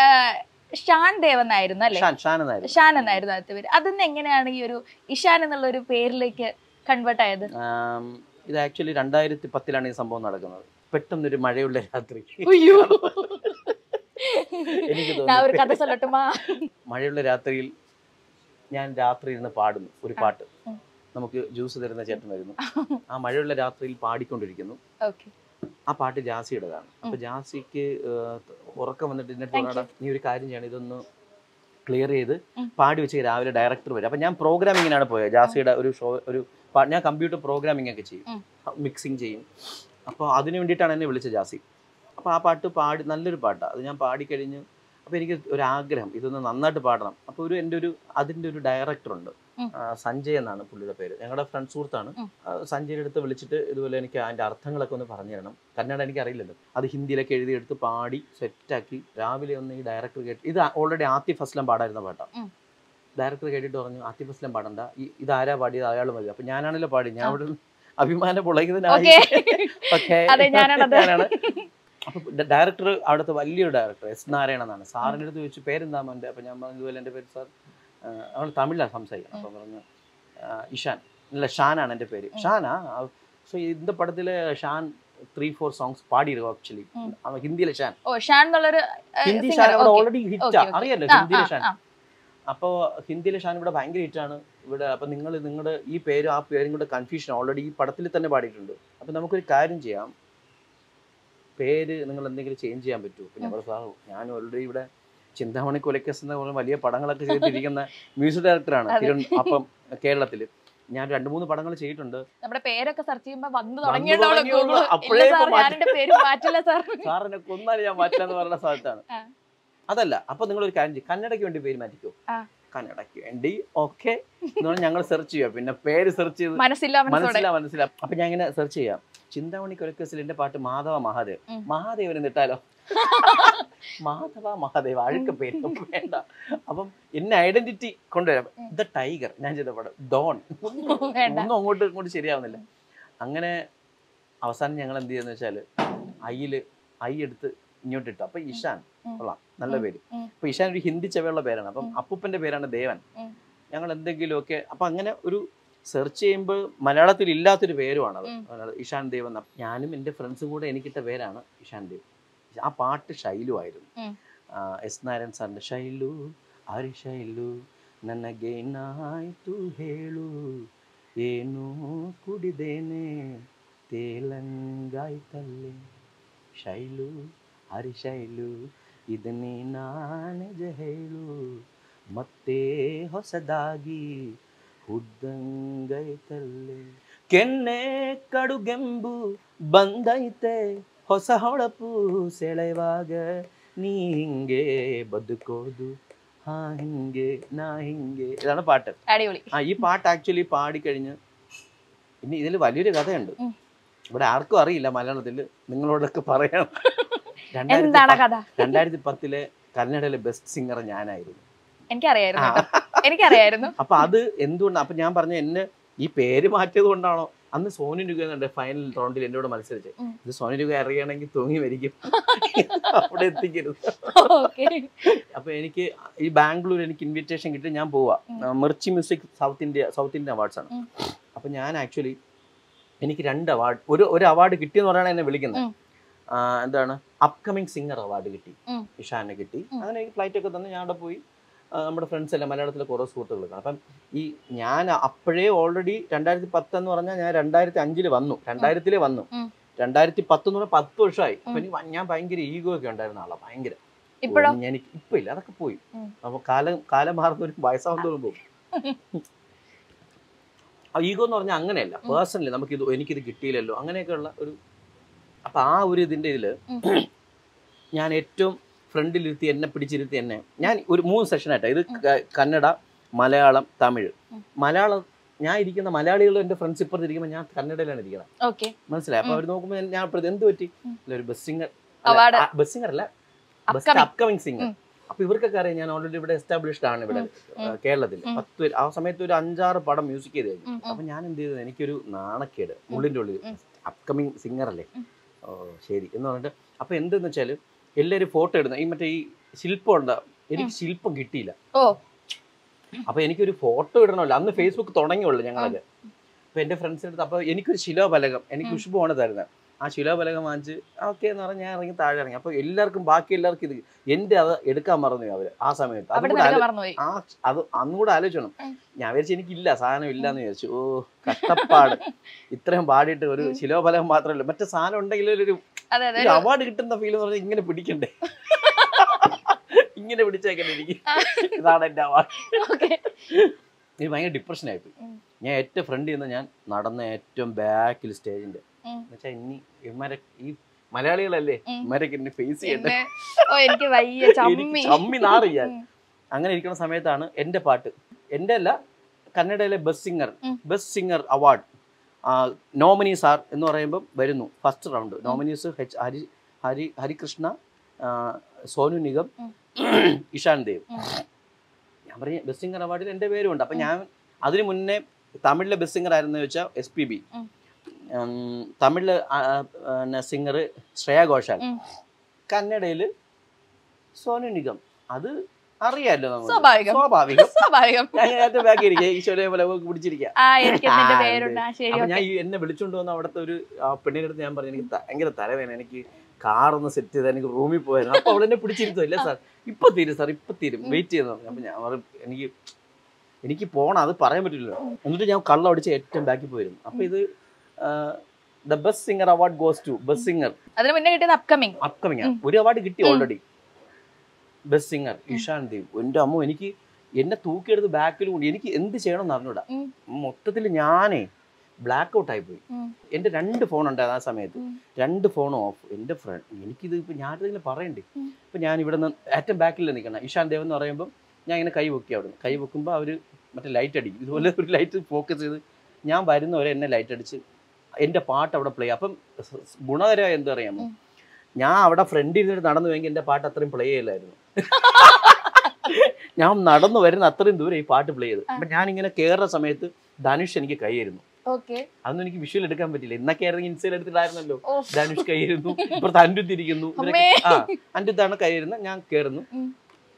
ഷാൻ ദേവ് എന്നായിരുന്നു അല്ലേ ഷാൻ ഷാൻ എന്നായിരുന്നു ഷാൻ എന്നായിരുന്നു ആദ്യത്തെ പേര് അതിന്ന് എങ്ങനെയാണ് ഈ ഒരു ഇഷാൻ എന്നുള്ള ഒരു പേരിലേക്ക് കൺവേർട്ട് ആയത് ആം, ഇത് ആക്ച്വലി രണ്ടായിരത്തി പത്തിലാണ് ഈ സംഭവം നടക്കുന്നത് പെട്ടെന്നൊരു മഴയുള്ള രാത്രി അയ്യോ എനിക്ക് ഞാൻ ഒരു തോന്നുന്നു കഥ ചൊല്ലട്ടുമാ മഴയുള്ള രാത്രിയിൽ ഞാൻ രാത്രി ഇരുന്ന് പാടുന്നു ഒരു ആ. പാട്ട് ഉം. നമുക്ക് ജ്യൂസ് തരുന്ന ചേട്ടൻ വരുന്നു ആ മഴയുള്ള രാത്രിയിൽ പാടിക്കൊണ്ടിരിക്കുന്നു ഓക്കെ ആ പാട്ട് ജാസിയുടേതാണ് അപ്പൊ ജാസിക്ക് ഏഹ്, ഉറക്കം വന്നിട്ട് എന്നിട്ട് Thank പറഞ്ഞാ നീ ഒരു കാര്യം ചെയ്യണം ഇതൊന്ന് ക്ലിയർ ചെയ്ത് ഉം. പാടി വെച്ച് രാവിലെ ഡയറക്ടർ വരും അപ്പൊ ഞാൻ പ്രോഗ്രാമിങ്ങിനാണ് പോയത് ജാസിയുടെ ഒരു ഷോ ഒരു പാ- ഞാൻ കമ്പ്യൂട്ടർ പ്രോഗ്രാമിംഗ് ഒക്കെ ചെയ്യും ഉം. മിക്സിങ് ചെയ്യും അപ്പോൾ അതിന് വേണ്ടിയിട്ടാണ് എന്നെ വിളിച്ചത് ജാസി അപ്പോൾ ആ പാട്ട് പാടി നല്ലൊരു പാട്ടാണ് അത് ഞാൻ പാടിക്കഴിഞ്ഞ് അപ്പോൾ എനിക്ക് ഒരു ആഗ്രഹം ഇതൊന്ന് നന്നായിട്ട് പാടണം അപ്പോൾ ഒരു എൻ്റെ ഒരു അതിൻ്റെ ഒരു ഡയറക്ടറുണ്ട് ഉം. സഞ്ജയ് എന്നാണ് പുള്ളിയുടെ പേര് ഞങ്ങളുടെ ഫ്രണ്ട് സുഹൃത്താണ് ഉം. ആ, സഞ്ജയുടെ അടുത്ത് വിളിച്ചിട്ട് ഇതുപോലെ എനിക്ക് അതിൻ്റെ അർത്ഥങ്ങളൊക്കെ ഒന്ന് പറഞ്ഞു തരണം കന്നഡ എനിക്ക് അറിയില്ലല്ലോ അത് ഹിന്ദിയിലൊക്കെ എഴുതിയെടുത്ത് പാടി സെറ്റാക്കി രാവിലെ ഒന്ന് ഈ ഡയറക്ടർ കേട്ട് ഇത് ഓൾറെഡി ആത്തിഫ് അസ്ലം പാടായിരുന്ന പാട്ടാണ് ഉം. ഡയറക്ടർ കേട്ടിട്ട് പറഞ്ഞു ആത്തിഫ് അസ്ലം പാടണ്ട ഈ ഇതാരാ പാടിയത് അയാൾ മതി അപ്പം ഞാനാണല്ലോ പാടി ഞാൻ ആ. ഇവിടെ അഭിമാനം പൊളയുന്നതിനായി ഓക്കെ ഓക്കെ അതെ ഞാനാണത് ഞാനാണ് അപ്പൊ ഡയറക്ടർ അവിടുത്തെ വലിയൊരു ഡയറക്ടർ എസ് നാരായണൻ എന്നാണ് സാറിൻ്റെ അടുത്ത് ചോദിച്ചു പേരെന്താ മോൻ്റെ അപ്പം ഞാൻ പറഞ്ഞു ഇതുപോലെ എൻ്റെ പേര് സാർ അവൾ തമിഴിലാണ് സംസാരിക്കണം അപ്പം പറഞ്ഞു "ആ, ഇഷാൻ ഇല്ല ഷാനാണ് എൻ്റെ പേര് ഷാനാ സോ இந்த படத்துல ஷான் ത്രീ ഫോർ സോങ്സ് പാടിയിരുന്നു ആക്ച്വലി ഉം. ഹിന്ദിയിലെ ഷാൻ ഓ ഷാൻ എന്നുള്ളൊരു ഹിന്ദി singer. ഷാൻ ഇവിടെ Okay. Already hit Okay, okay. അറിയാലോ ആ, ഹിന്ദിയിലെ ആ, ഷാൻ ആ. അപ്പോൾ ഹിന്ദിയിലെ ഷാൻ ഇവിടെ ഭയങ്കര ഹിറ്റാണ് ഇവിടെ അപ്പം നിങ്ങൾ നിങ്ങളുടെ ഈ പേരും ആ പേരും കൂടെ കൺഫ്യൂഷൻ ഓൾറെഡി ഈ പടത്തിൽ തന്നെ പാടിയിട്ടുണ്ട് അപ്പം നമുക്കൊരു കാര്യം ചെയ്യാം പേര് നിങ്ങൾ എന്തെങ്കിലും ചേഞ്ച് ചെയ്യാൻ പറ്റുമോ പിന്നെ അവിടെ സാർ ഞാൻ ഓൾറെഡി ഇവിടെ ചിന്താമണി കൊലക്കസ് എന്ന പോലെ വലിയ പടങ്ങളൊക്കെ ചെയ്തിരിക്കുന്ന മ്യൂസിക് ഡയറക്ടറാണ് അതെ. തിരു അപ്പം കേരളത്തിൽ ഞാൻ രണ്ട് മൂന്ന് പടങ്ങൾ ചെയ്തിട്ടുണ്ട് നമ്മുടെ പേരൊക്കെ സെർച്ച് ചെയ്യുമ്പോ വന്നു വന്നു തുടങ്ങിയിട്ടുള്ളൂ തുടങ്ങിയുള്ളൂ. Google. അപ്പോഴേ ഇല്ല സാർ ഇപ്പൊ ഞാൻ എന്റെ പേര് മാറ്റില്ല സാർ സാറിനെ കൊന്നാലും ഞാൻ മാറ്റാന്ന് പറയുന്ന സ്ഥലത്താണ് ആ. അതല്ല അപ്പൊ നിങ്ങൾ ഒരു കാര്യം ചെയ്യും കന്നഡയ്ക്ക് വേണ്ടി പേര് മാറ്റിക്കോ ആ. കന്നഡയ്ക്ക് വേണ്ടി ഓക്കെ എന്ന് ഞങ്ങൾ സെർച്ച് ചെയ്യാം പിന്നെ പേര് സെർച്ച് ചെയ്ത് മനസ്സില്ല മനസ്സോടെ മനസ്സിലാ മനസ്സിലാ അപ്പൊ ഞാൻ ഇങ്ങനെ സെർച്ച് ചെയ്യാം ചിന്താമണി കൊലക്കസിൽ എന്റെ പാട്ട് മാധവ മഹാദേവ് ഉം. മഹാദേവൻ എന്നിട്ടാലോ മാധവ മഹാദേവ് അഴുക്ക പേര് വേണ്ട അപ്പം എന്നെ ഐഡന്റിറ്റി കൊണ്ടുവരാം ഉം. ദ ടൈഗർ ഞാൻ ചെയ്ത പടം ഡോൺ വേണ്ട ഒന്നും അങ്ങോട്ട് ഇങ്ങോട്ട് ശരിയാവുന്നില്ല അങ്ങനെ അവസാനം ഞങ്ങൾ എന്ത് ചെയ്യുന്ന വെച്ചാല് ഐയില് ഐ എടുത്ത് ഇങ്ങോട്ട് ഇട്ടു അപ്പൊ ഇഷാൻ ഉം. കൊള്ളാം നല്ല ഉം. പേര് ഉം. അപ്പൊ ഇഷാൻ ഒരു ഹിന്ദി ചെവയുള്ള പേരാണ് അപ്പം ഉം. അപ്പൂപ്പന്റെ പേരാണ് ദേവൻ ഉം. ഞങ്ങൾ എന്തെങ്കിലുമൊക്കെ അപ്പൊ അങ്ങനെ ഒരു സെർച്ച് ചെയ്യുമ്പോൾ മലയാളത്തിൽ ഇല്ലാത്തൊരു പേരുമാണത് ഉം. അതായത് ഇഷാൻ ദേവ് എന്ന ഞാനും എൻ്റെ ഫ്രണ്ട്സും കൂടെ എനിക്കിട്ട പേരാണ് ഇഷാൻ ദേവ് ആ പാട്ട് ശൈലു ആയിരുന്നു ഉം. ആ, എസ് നാരായൺ സാറിന്റെ ശൈലു ಹರಿ ಶೈಲು ನನಗೇನಾಯ್ತು ಹೇಳು ಏನು ಕುಡಿದೇನೆ ತೇಲಂಗಾಯ್ತಲ್ಲಿ ಶೈಲು ಹರಿ ಶೈಲು ಇದನ್ನೇ ನಾನೆಜ ಹೇಳು ಮತ್ತೆ ಹೊಸದಾಗಿ ಹುದ್ದಂಗೈತಲ್ಲಿ ಕೆನ್ನೆ ಕಡುಗೆಂಬು ಬಂದೈತೆ ಹೊಸ ಹೊಳಪು ಸೆಳೆವಾಗ നീ ഹിങ്കെ ബതുക്കോതു ഹാ ഹിങ്കെ നാ ഹിങ്കെ ഇതാണ് പാട്ട് അടിപൊളി ആ ഈ പാട്ട് ആക്ച്വലി പാടിക്കഴിഞ്ഞ് ഇനി ഇതിൽ വലിയൊരു കഥയുണ്ട് ഉം. ഇവിടെ ആർക്കും അറിയില്ല മലയാളത്തിൽ നിങ്ങളോടൊക്കെ പറയാം എന്താണ് രണ്ടായിരത്തി കഥ പ- രണ്ടായിരത്തി പത്തിലെ കന്നഡയിലെ ബെസ്റ്റ് സിംഗർ ഞാനായിരുന്നു എനിക്കറിയായിരുന്നു ആ. കേട്ടോ. എനിക്കറിയായിരുന്നു അപ്പൊ അത് എന്തുകൊണ്ട് അപ്പൊ ഞാൻ പറഞ്ഞ എന്നെ ഈ പേര് മാറ്റിയത് കൊണ്ടാണോ അന്ന് സോനു നിഗ എന്നുണ്ട് ഫൈനൽ റൗണ്ടിൽ എൻ്റെ കൂടെ മത്സരിച്ച് ഉം. ഇത് സോനു നിഗ അറിയണമെങ്കിൽ തൂങ്ങി മരിക്കും അവിടെ എത്തിക്കരുത് ഓക്കെ അപ്പൊ എനിക്ക് ഈ ബാംഗ്ലൂർ എനിക്ക് ഇൻവിറ്റേഷൻ കിട്ടി ഞാൻ പോവാ ഉം. ആ, Mirchi music South India South Indian awards ആണ് ഉം. അപ്പൊ ഞാൻ ആക്ച്വലി എനിക്ക് രണ്ട് അവാർഡ് ഒരു ഒരു അവാർഡ് കിട്ടിയെന്ന് പറയണ എന്നെ വിളിക്കുന്നത് ഉം. ആ, എന്താണ് അപ്കമിങ് സിംഗർ അവാർഡ് കിട്ടി ഉം. ഇഷാനെ കിട്ടി ഉം. അങ്ങനെ ഫ്ലൈറ്റ് ഒക്കെ തന്ന് ഞാൻ അവിടെ പോയി ആ, നമ്മുടെ ഫ്രണ്ട്സ് എല്ലാം മലയാളത്തിലെ കുറേ സുഹൃത്തുക്കൾ അപ്പം ഈ ഞാൻ അപ്പോഴേ ഓൾറെഡി രണ്ടായിരത്തി പത്ത് എന്ന് പറഞ്ഞാൽ ഞാൻ രണ്ടായിരത്തി അഞ്ചില് വന്നു രണ്ടായിരത്തില് വന്നു ഉം. രണ്ടായിരത്തി പത്ത് എന്ന് പറഞ്ഞാൽ പത്ത് വർഷമായി അപ്പൊ ഉം. എനിക്ക് ഭ- ഞാൻ ഭയങ്കര ഈഗോ ഒക്കെ ഉണ്ടായിരുന്ന ആളാ ഭയങ്കര ഇപ്പോഴോ ഓ, എനിക്ക് ഇപ്പൊ ഇല്ല അതൊക്കെ പോയി ഉം. അപ്പൊ കാലം കാലം മാറുന്നവരും വയസ്സാവുന്നവരും പോകും ആ ഈഗോ എന്ന് പറഞ്ഞാൽ അങ്ങനെയല്ല ഉം. പേഴ്സണലി നമുക്ക് ഇത് എനിക്കിത് കിട്ടിയില്ലല്ലോ അങ്ങനെയൊക്കെയുള്ള ഒരു അപ്പൊ ആ ഒരു ഇതിന്റെ ഇതില് ഉം. ഞാൻ ഏറ്റവും ഫ്രണ്ടിലിരുത്തി എന്നെ പിടിച്ചിരുത്തി എന്നെ ഞാൻ ഒരു മൂന്ന് സെഷനായിട്ടാണ് ഇത് ക- കന്നഡ മലയാളം തമിഴ് ഉം. മലയാളം ഞാൻ ഇരിക്കുന്ന മലയാളികളും എൻ്റെ ഫ്രണ്ട്സ് ഇപ്പുറത്ത് ഇരിക്കുമ്പോൾ ഞാൻ കന്നഡയിലാണ് ഇരിക്കുന്നത് ഓക്കെ മനസ്സിലായി അപ്പൊ ഉം. അവർ നോക്കുമ്പോൾ ഞാൻ ഇപ്പുറത്ത് എന്ത് പറ്റി ഉം. ഇല്ല, ഒരു best singer Award. Best singer അല്ല ബെസ്റ്റ് Upcoming. അപ്കമിങ് സിംഗർ ഉം. അപ്പൊ ഇവർക്കൊക്കെ അറിയാം ഞാൻ ഓൾറെഡി ഇവിടെ എസ്റ്റാബ്ലിഷ്ഡ് ആണ് ഇവിടെ ഉം. ഉം. കേരളത്തിൽ ഉം. പത്ത് പേര് ആ സമയത്ത് ഒരു അഞ്ചാറ് പടം മ്യൂസിക് ചെയ്ത് കഴിഞ്ഞു ഉം, ഉം. അപ്പൊ ഞാൻ എന്ത് ചെയ്തത് എനിക്കൊരു നാണക്കേട് ഉള്ളിൻ്റെ ഉള്ളിൽ ഉം. അപ്കമിങ് സിംഗർ അല്ലേ ഉം. ഓ ശരി എന്ന് പറഞ്ഞിട്ട് അപ്പൊ എന്തെന്ന് വെച്ചാല് എല്ലാവരും ഫോട്ടോ ഇടുന്ന ഈ മറ്റേ ഈ ശില്പം ഉണ്ടാ എനിക്ക് ശില്പം കിട്ടിയില്ല ഓ അപ്പൊ എനിക്കൊരു ഫോട്ടോ ഇടണമല്ലോ അന്ന് ഫേസ്ബുക്ക് തുടങ്ങിയുള്ളൂ ഞങ്ങളൊക്കെ അപ്പൊ എന്റെ ഫ്രണ്ട്സിന്റെ അടുത്ത് അപ്പൊ എനിക്കൊരു ശിലോഫലകം എനിക്ക് ഉം. ഉഷുബാണ് തരുന്നത് ആ ശിലോഫലകം വാങ്ങിച്ച് ഓക്കെ എന്ന് പറഞ്ഞ് ഞാൻ ഇറങ്ങി താഴെ ഇറങ്ങി അപ്പൊ എല്ലാവർക്കും ബാക്കി എല്ലാവർക്കും ഇത് എന്റെ അത് എടുക്കാൻ മറന്നു അവര് ആ സമയത്ത് അതും അവിടെ കൂടെ നിനക്ക് ആലോ- മറന്നുപോയി ആ അത് അന്നുകൂടെ ആലോചിക്കണം ഉം. ഞാൻ വിചാരിച്ചു എനിക്കില്ല സാധനം ഇല്ലാന്ന് വിചാരിച്ചു ഓ കഷ്ടപ്പാട് ഇത്രയും പാടിയിട്ട് ഒരു ഉം. ശിലോഫലകം മാത്രമല്ല മറ്റേ സാധനം ഉണ്ടെങ്കിൽ ഒരു അതെ അതെ ഒരു അവാർഡ് കിട്ടുന്ന ഫീൽ എന്ന് പറഞ്ഞാൽ ഇങ്ങനെ പിടിക്കണ്ടേ ഇങ്ങനെ പിടിച്ചേക്കണ്ടേ എനിക്ക് ഇതാണ് എന്റെ അവാർഡ് ഓക്കെ എനിക്ക് ഭയങ്കര ഡിപ്രഷൻ ആയിപ്പോയി ഉം. ഞാൻ ഏറ്റവും ഫ്രണ്ട് ചെയ്യുന്ന ഞാൻ നടന്ന ഏറ്റവും ബാക്കിൽ സ്റ്റേജിന്റെ ഉം. എന്നുവെച്ചാൽ ഇനി ഇവന്മാരെ ഈ മലയാളികളല്ലേ ഉം. ഇവന്മാരൊക്കെ എന്നെ ഫേസ് ചെയ്യട്ടെ പിന്നെ ഓ എനിക്ക് വയ്യ എനിക്ക് ചമ്മി ചമ്മി നാറിയാൻ ഉം. അങ്ങനെ ഇരിക്കുന്ന സമയത്താണ് എൻ്റെ പാട്ട് എൻ്റെ അല്ല കന്നഡയിലെ ബെസ്റ്റ് സിംഗർ ഉം. Best singer award nominees are എന്ന് പറയുമ്പം വരുന്നു first round nominees H Hari Hari Harikrishna ആ, സോനു നിഗം ഉം. ഇഷാൻ ദേവ് ഉം. ഞാൻ പറഞ്ഞ ബെസ്റ്റ് സിംഗർ അവാർഡിൽ എൻ്റെ പേരുണ്ട് അപ്പം ഞാൻ അതിന് മുന്നേ തമിഴിലെ ബെസ്റ്റ് സിംഗർ ആയിരുന്നു വെച്ചാൽ എസ് പി ബി ഉം. തമിഴിലെ സിംഗർ ശ്രേയ ഘോഷാൽ ഉം. കന്നഡയിൽ സോനു നിഗം അത് അറിയാലോ നമുക്ക് സ്വാഭാവികം. സ്വാഭാവികം സ്വാഭാവികം ഞാൻ ഏറ്റവും ബാക്കി ഇരിക്കുക ഈശോയെ പോലെ പിടിച്ചിരിക്കുക ആ എനിക്ക് നിന്റെ ആ, പേരുണ്ട് ആ ശരി അപ്പൊ ഓക്കെ ഞാൻ ഈ എന്നെ വിളിച്ചോണ്ട് വന്ന അവിടുത്തെ ഒരു ആ പെണ്ണിന്റെ അടുത്ത് ഞാൻ പറഞ്ഞു എനിക്ക് ത- ഭയങ്കര തലവേന എനിക്ക് കാറൊന്ന് സെറ്റ് ചെയ്ത് എനിക്ക് റൂമിൽ പോയായിരുന്നു അപ്പൊ അവളെന്നെ പിടിച്ചിരുത്തോ ഇല്ല സാർ ഇപ്പൊ തീരും സാർ ഇപ്പൊ തീരും വെയിറ്റ് ചെയ്യുന്നു പറഞ്ഞു അപ്പൊ ഞാൻ പറഞ്ഞു, എനിക്ക് എനിക്ക് പോണം അത് പറയാൻ പറ്റില്ലല്ലോ എന്നിട്ട് ഞാൻ കള്ളം അടിച്ച് ഏറ്റവും ബാക്കിൽ പോയിരുന്നു അപ്പൊ ഇത് the best singer award goes to best singer അതിന് മുന്നേ കിട്ടിയത് അപ്കമിങ് അപ്കമിങ് ഒരു അവാർഡ് കിട്ടി already best singer Ishan Dev എൻ്റെ അമ്മ എനിക്ക് എന്നെ തൂക്കിയെടുത്ത് ബാക്കിൽ കൊണ്ട് എനിക്ക് എന്ത് ചെയ്യണമെന്ന് അറിഞ്ഞൂടാ ഉം. മൊത്തത്തിൽ ഞാനേ ബ്ലാക്ക് ഔട്ട് ആയി പോയി എൻ്റെ രണ്ട് ഫോൺ ഉണ്ടായിരുന്നു ആ സമയത്ത് ഉം. രണ്ട് ഫോണും ഓഫ് എൻ്റെ ഫ്രണ്ട് എനിക്കിത് ഇപ്പം ഞാൻ ആരെങ്കിലും പറയണ്ടേ ഉം. ഇപ്പം ഞാൻ ഇവിടെ നിന്ന് ഏറ്റവും ബാക്കിൽ നിൽക്കണം ഇഷാൻ ദേവ് എന്ന് പറയുമ്പോൾ ഞാൻ ഇങ്ങനെ കൈ പൊക്കി അവിടെ കൈ പൊക്കുമ്പോൾ അവർ മറ്റേ ലൈറ്റ് അടിക്കും ഇതുപോലെ ഒരു ലൈറ്റ് ഫോക്കസ് ചെയ്ത് ഞാൻ വരുന്നവരെ എന്നെ ലൈറ്റ് അടിച്ച് എൻ്റെ പാട്ട് അവിടെ പ്ലേ അപ്പം സ് സ് ഗുണകരം എന്താ അറിയാമോ ഉം. ഞാൻ അവിടെ ഫ്രണ്ടിൽ ഇരുന്നിട്ട് നടന്നു പോയെങ്കിൽ എൻ്റെ പാട്ട് അത്രയും പ്ലേ ചെയ്യില്ലായിരുന്നു ഞാൻ നടന്നു വരുന്ന അത്രയും ദൂരം ഈ പാട്ട് പ്ലേ ചെയ്ത് അപ്പം ഞാൻ ഇങ്ങനെ കയറുന്ന സമയത്ത് ധനുഷ് എനിക്ക് കൈയായിരുന്നു ഓക്കെ അതൊന്നും എനിക്ക് വിഷ്വൽ എടുക്കാൻ പറ്റില്ല ഇന്നൊക്കെ ആയിരുന്നെങ്കിൽ ഇൻസ്റ്റയിൽ എടുത്തിട്ടായിരുന്നല്ലോ ഓ ധനുഷ് കൈയിരുന്നു ഇപ്പുറത്ത് അൻഡുത്ത് ഇരിക്കുന്നു ഇവരൊക്കെ- അമ്മേ. ആ അൻഡുത്താണ് കൈയിരുന്നത് ഞാൻ കയറുന്നു ഉം.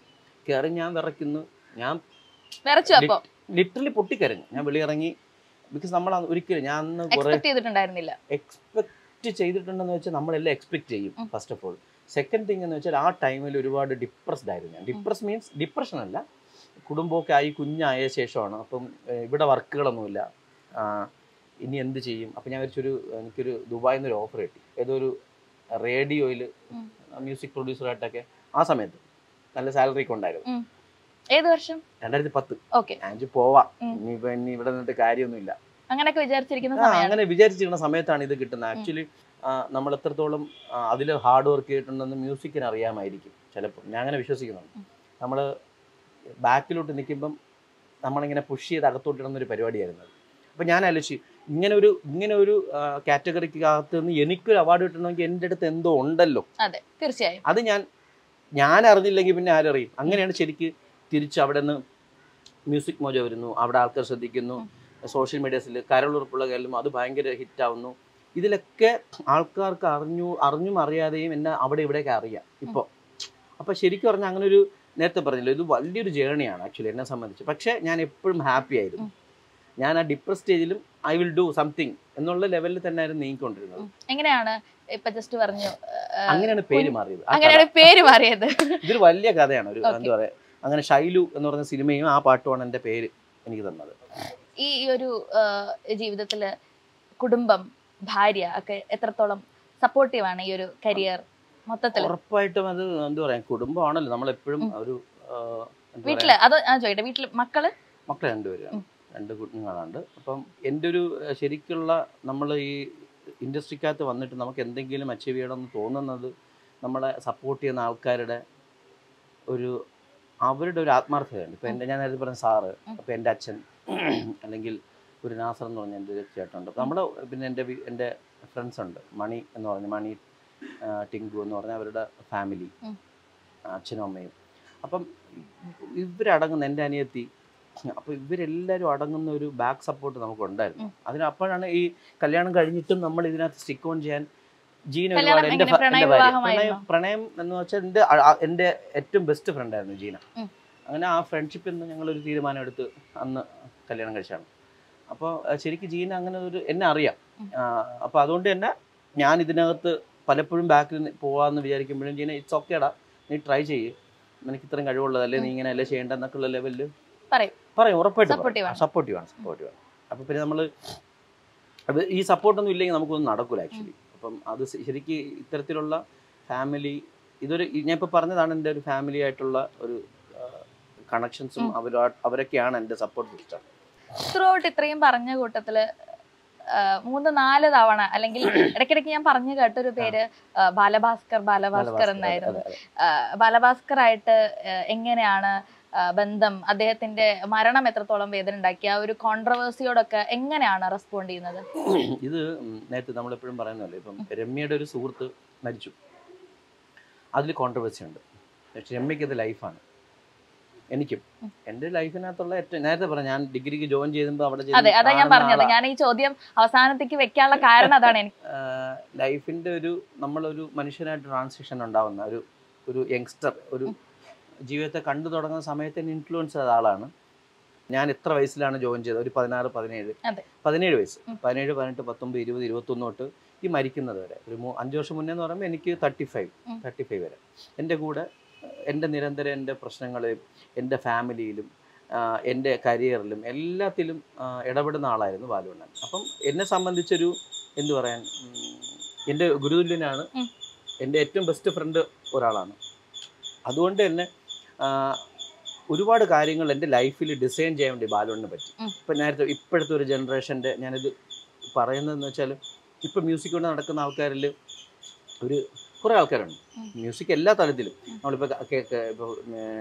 കയറി ഞാൻ വിറയ്ക്കുന്നു ഞാൻ വിറച്ചു അപ്പൊ ലിറ്ററലി പൊട്ടിക്കരഞ്ഞു ഞാൻ വെളിയിറങ്ങി ബിക്കോസ് നമ്മൾ അന്ന് ഒരിക്കലും ഞാൻ അന്ന് കുറെ എക്സ്പെക്ട് ചെയ്തിട്ടുണ്ടായിരുന്നില്ല എക്സ്പെക്ട് ചെയ്തിട്ടുണ്ടെന്ന് വെച്ചാൽ നമ്മളെല്ലാം എക്സ്പെക്ട് ചെയ്യും ഉം. First of all second thing എന്ന് വെച്ചാൽ ആ ടൈമിൽ ഒരുപാട് ഡിപ്രസ്ഡ് ആയിരുന്നു ഞാൻ ഡിപ്രസ് മീൻസ് ഡിപ്രഷൻ അല്ല കുടുംബമൊക്കെ ആയി കുഞ്ഞായ ശേഷമാണ് അപ്പം ഏഹ്, ഇവിടെ വർക്കുകളൊന്നുമില്ല ആ, ഇനി എന്ത് ചെയ്യും അപ്പം ഞാൻ വിചാരിച്ചൊരു എനിക്കൊരു ദുബായിൽ നിന്ന് ഒരു ഓഫർ കിട്ടി ഏതോ ഒരു റേഡിയോയിൽ ഉം. മ്യൂസിക് പ്രൊഡ്യൂസറായിട്ടൊക്കെ ആ സമയത്ത് നല്ല സാലറി ഒക്കെ ഉണ്ടായിരുന്നു ഏത് വർഷം രണ്ടായിരത്തി പത്ത് ഓക്കെ ഞാൻ വിചാരിച്ചു പോവാം ഉം. ഇനിയിപ്പോൾ ഇനി ഇവിടെ നിന്നിട്ട് കാര്യമൊന്നുമില്ല അങ്ങനെയൊക്കെ വിചാരിച്ചിരിക്കുന്ന ആ, സമയമാണ് അങ്ങനെ വിചാരിച്ചിരിക്കുന്ന സമയത്താണ് ഇത് കിട്ടുന്നത് ആക്ച്വലി നമ്മൾ എത്രത്തോളം അതിൽ ഹാർഡ് വർക്ക് ചെയ്തിട്ടുണ്ടെന്ന് മ്യൂസിക്കിന് അറിയാമായിരിക്കും ചിലപ്പോൾ ഞാൻ അങ്ങനെ വിശ്വസിക്കുന്നുണ്ട് ഉം. നമ്മൾ ബാക്കിലോട്ട് നിൽക്കുമ്പം നമ്മളിങ്ങനെ പുഷ് ചെയ്ത് അകത്തോട്ട് ഇടുന്ന ഒരു പരിപാടിയായിരുന്നു അത് അപ്പോൾ ഞാൻ ആലോചിച്ചു ഇങ്ങനെ ഒരു ഇങ്ങനെ ഒരു കാറ്റഗറിക്ക് അകത്ത് നിന്ന് എനിക്കൊരു അവാർഡ് കിട്ടണമെങ്കിൽ എൻ്റെ അടുത്ത് എന്തോ ഉണ്ടല്ലോ അതെ തീർച്ചയായും അത് ഞാൻ ഞാൻ അറിഞ്ഞില്ലെങ്കിൽ പിന്നെ ആരറിയും അങ്ങനെയാണ് ശരിക്ക് തിരിച്ച് അവിടെ നിന്ന് മ്യൂസിക് മോജ വരുന്നു അവിടെ ആൾക്കാർ ശ്രദ്ധിക്കുന്നു സോഷ്യൽ മീഡിയസിൽ കരളുറപ്പുള്ള കാര്യം അത് ഭയങ്കര ഹിറ്റാവുന്നു ഇതിലൊക്കെ ആൾക്കാർക്ക് അറിഞ്ഞു അറിഞ്ഞും അറിയാതെയും എന്നെ അവിടെ ഇവിടെയൊക്കെ അറിയാം ഇപ്പോൾ അപ്പോൾ ശരിക്കും പറഞ്ഞാൽ അങ്ങനെ ഒരു നേരത്തെ പറഞ്ഞല്ലോ ഇത് വലിയൊരു ജേണിയാണ് ആക്ച്വലി എന്നെ സംബന്ധിച്ച് പക്ഷേ ഞാൻ എപ്പോഴും ഹാപ്പി ആയിരുന്നു ഞാൻ ആ ഡിപ്രസ് സ്റ്റേജിലും ഐ വിൽ ഡു സംതിങ് എന്നുള്ള ലെവലിൽ തന്നെ ആയിരുന്നു നീങ്ങിക്കൊണ്ടിരുന്നത് എങ്ങനെയാണ് ഇപ്പൊ ജസ്റ്റ് പറഞ്ഞു ആ, അങ്ങനെയാണ് പേര് മാറിയത് ആ കഥ. അങ്ങനെയാണ് പേര് മാറിയത് ഇതൊരു വലിയ കഥയാണ് ഒരു Okay. എന്താ പറയാ അങ്ങനെ ഷൈലു എന്ന് പറഞ്ഞ സിനിമയും ആ പാട്ടുമാണ് എൻ്റെ പേര് എനിക്ക് തന്നത് ഈ ഒരു ആ, ജീവിതത്തില് കുടുംബം ഭാര്യ ഒക്കെ എത്രത്തോളം സപ്പോർട്ടീവ് ആണ് ഈ ഒരു കരിയർ മൊത്തത്തില് ഉറപ്പായിട്ടും അത് എന്താ പറയാ കുടുംബമാണല്ലോ നമ്മൾ എപ്പോഴും ഉം. ഒരു ആ, എന്താ വീട്ടില് അത് ഞാൻ ചോദിക്കട്ടെ വീട്ടില് മക്കള് മക്കളെ രണ്ടുപേരാണ് രണ്ട് കുഞ്ഞുങ്ങളുണ്ട് അപ്പം എൻ്റെ ഒരു ഏഹ്, ശരിക്കുള്ള നമ്മൾ ഈ ഇൻഡസ്ട്രിക്കകത്ത് വന്നിട്ട് നമുക്ക് എന്തെങ്കിലും അച്ചീവ് ചെയ്യണമെന്ന് തോന്നുന്നത് നമ്മളെ സപ്പോർട്ട് ചെയ്യുന്ന ആൾക്കാരുടെ ഒരു അവരുടെ ഒരു ആത്മാർത്ഥതയുണ്ട് ഇപ്പം എൻ്റെ ഞാൻ നേരത്തെ പറഞ്ഞ സാറ് ഉം. അപ്പം എൻ്റെ അച്ഛൻ അല്ലെങ്കിൽ ഒരു നാസർ എന്ന് പറഞ്ഞ എൻ്റെ ഒരു ചേട്ടനുണ്ട് അപ്പം നമ്മുടെ പിന്നെ എൻ്റെ വി- എൻ്റെ ഫ്രണ്ട്സ് ഉണ്ട് മണി എന്ന് പറഞ്ഞ മണി ആ, ടിങ്കു എന്ന് പറഞ്ഞ അവരുടെ ഫാമിലി ഉം. അച്ഛനും അമ്മയും അപ്പം ഇവരടങ്ങുന്ന എൻ്റെ അനിയത്തി അപ്പോൾ ഇവരെല്ലാവരും അടങ്ങുന്ന ഒരു ബാക്ക് സപ്പോർട്ട് നമുക്ക് ഉണ്ടായിരുന്നു ഉം. അതിന് അപ്പോഴാണ് ഈ കല്യാണം കഴിഞ്ഞിട്ടും നമ്മൾ ഇതിനകത്ത് സ്റ്റിക്ക് ഓൺ ചെയ്യാൻ ജീന കല്യാണം ഒരുപാട് എൻ്റെ എങ്ങനെ? ഫ- പ്രണയ എൻ്റെ ഭാര്യ വിവാഹമായിരുന്നോ? പ്രണയം പ്രണയം എന്ന് വെച്ചാൽ എൻ്റെ അ- അ- എൻ്റെ ഏറ്റവും ബെസ്റ്റ് ഫ്രണ്ട് ആയിരുന്നു ജീന ഉം. അങ്ങനെ ആ ഫ്രണ്ട്ഷിപ്പിൽ നിന്ന് ഞങ്ങളൊരു തീരുമാനം എടുത്ത് അന്ന് കല്യാണം കഴിച്ചാണ് അപ്പോൾ ശരിക്കും ജീന അങ്ങനെ ഒരു എന്നെ അറിയാം ഉം. അപ്പോൾ അതുകൊണ്ട് തന്നെ ഞാൻ ഇതിനകത്ത് പലപ്പോഴും ബാക്കിൽ പോവാന്ന് വിചാരിക്കുമ്പോഴും ജീന ഇറ്റ്സ് ഓക്കേടാ നീ ട്രൈ ചെയ്യ് നിനക്ക് ഇത്രയും കഴിവുള്ളതല്ലേ നീ ഇങ്ങനെ അല്ലേ ചെയ്യേണ്ട എന്നൊക്കെയുള്ള ലെവലിൽ പറയും പറയും ഉറപ്പായിട്ടും Supportive ആണ്. സപ്പോർട്ടീവ് ആണ് സപ്പോർട്ടീവ് ആണ് അപ്പോൾ പിന്നെ നമ്മൾ അത് ഈ സപ്പോർട്ടൊന്നും ഇല്ലെങ്കിൽ നമുക്കൊന്നും നടക്കൂല ആക്ച്വലി അപ്പം അത് ശ- ശരിക്ക് ഇത്തരത്തിലുള്ള ഫാമിലി ഇതൊരു ഈ- ഞാൻ ഇപ്പോൾ പറഞ്ഞതാണ് എൻ്റെ ഒരു ഫാമിലി ആയിട്ടുള്ള ഒരു കണക്ഷൻസും ഉം. അവരോ അവരൊക്കെയാണ് എൻ്റെ സപ്പോർട്ട് സിസ്റ്റം ത്രൂ ഔട്ട് ഇത്രയും പറഞ്ഞ കൂട്ടത്തില് ആ, മൂന്ന് നാല് തവണ അല്ലെങ്കിൽ ഇടയ്ക്കിടയ്ക്ക് ഞാൻ പറഞ്ഞു കേട്ടൊരു പേര് ആ, ബാലഭാസ്കർ ബാലഭാസ്കർ എന്നായിരുന്നു ആ, ബാലഭാസ്കർ ആയിട്ട് ആ, എങ്ങനെയാണ് ആ, ബന്ധം അദ്ദേഹത്തിന്റെ മരണം എത്രത്തോളം വേദന ഉണ്ടാക്കി ആ ഒരു കോൺട്രവേഴ്സിയോടൊക്കെ എങ്ങനെയാണ് റെസ്പോണ്ട് ചെയ്യുന്നത് ഇത് ഉം, നേരത്തെ നമ്മളെപ്പോഴും പറയുന്നല്ലോ ഇപ്പം രമ്യയുടെ ഒരു സുഹൃത്ത് മരിച്ചു അതിൽ കോൺട്രവേഴ്സി ഉണ്ട് പക്ഷെ രമ്യക്ക് അത് ലൈഫാണ് എനിക്കും ഉം. എൻ്റെ ലൈഫിനകത്തുള്ള ഏറ്റവും നേരത്തെ പറഞ്ഞ ഞാൻ ഡിഗ്രിക്ക് ജോയിൻ ചെയ്യുമ്പോൾ അവിടെ അതെ അതാ ഞാൻ കാണുന്ന പറഞ്ഞത് ആളാ. ഞാൻ ഈ ചോദ്യം അവസാനത്തേക്ക് വെക്കാനുള്ള കാരണം അതാണ് എനിക്ക് ലൈഫിൻ്റെ ഒരു നമ്മളൊരു മനുഷ്യനായിട്ട് ട്രാൻസിഷൻ ഉണ്ടാവുന്ന ഒരു ഒരു യങ്സ്റ്റർ ഒരു ജീവിതത്തെ കണ്ടു തുടങ്ങുന്ന സമയത്ത് എന്നെ ഇൻഫ്ലുവൻസ് ചെയ്ത ആളാണ് ഞാൻ എത്ര വയസ്സിലാണ് ജോയിൻ ചെയ്തത് ഒരു പതിനാറ് പതിനേഴ് അതെ. പതിനേഴ് വയസ്സ് ഉം. പതിനേഴ് പതിനെട്ട് പത്തൊമ്പത് ഇരുപത് ഇരുപത്തൊന്ന് തൊട്ട് ഈ മരിക്കുന്നത് വരെ ഒരു മൂ അഞ്ച് വർഷം മുന്നേ എന്ന് പറയുമ്പോൾ എനിക്ക് തേർട്ടി ഫൈവ് ഉം. തേർട്ടി ഫൈവ് വരെ എൻ്റെ കൂടെ എൻ്റെ നിരന്തരം എൻ്റെ പ്രശ്നങ്ങളെയും എൻ്റെ ഫാമിലിയിലും ആഹ് എൻ്റെ കരിയറിലും എല്ലാത്തിലും ആഹ് ഇടപെടുന്ന ആളായിരുന്നു ബാലുണ്ണൻ അപ്പം എന്നെ സംബന്ധിച്ചൊരു എന്തു പറയാൻ ഉം, എൻ്റെ ഗുരുതുല്യനാണ് ഉം. എൻ്റെ ഏറ്റവും ബെസ്റ്റ് ഫ്രണ്ട് ഒരാളാണ് അതുകൊണ്ട് തന്നെ ആഹ്, ഒരുപാട് കാര്യങ്ങൾ എൻ്റെ ലൈഫിൽ ഡിസൈൻ ചെയ്യാൻ വേണ്ടി ബാലുണ്ണന് പറ്റി ഉം. ഇപ്പം നേരത്തെ ഇപ്പോഴത്തെ ഒരു ജനറേഷൻ്റെ ഞാനിത് പറയുന്നതെന്ന് വെച്ചാൽ ഇപ്പം മ്യൂസിക് കൊണ്ട് നടക്കുന്ന ആൾക്കാരിൽ ഒരു കുറേ ആൾക്കാരുണ്ട് ഉം. മ്യൂസിക് എല്ലാ തലത്തിലും ഉം. നമ്മളിപ്പോൾ കേക്ക് ഇപ്പോൾ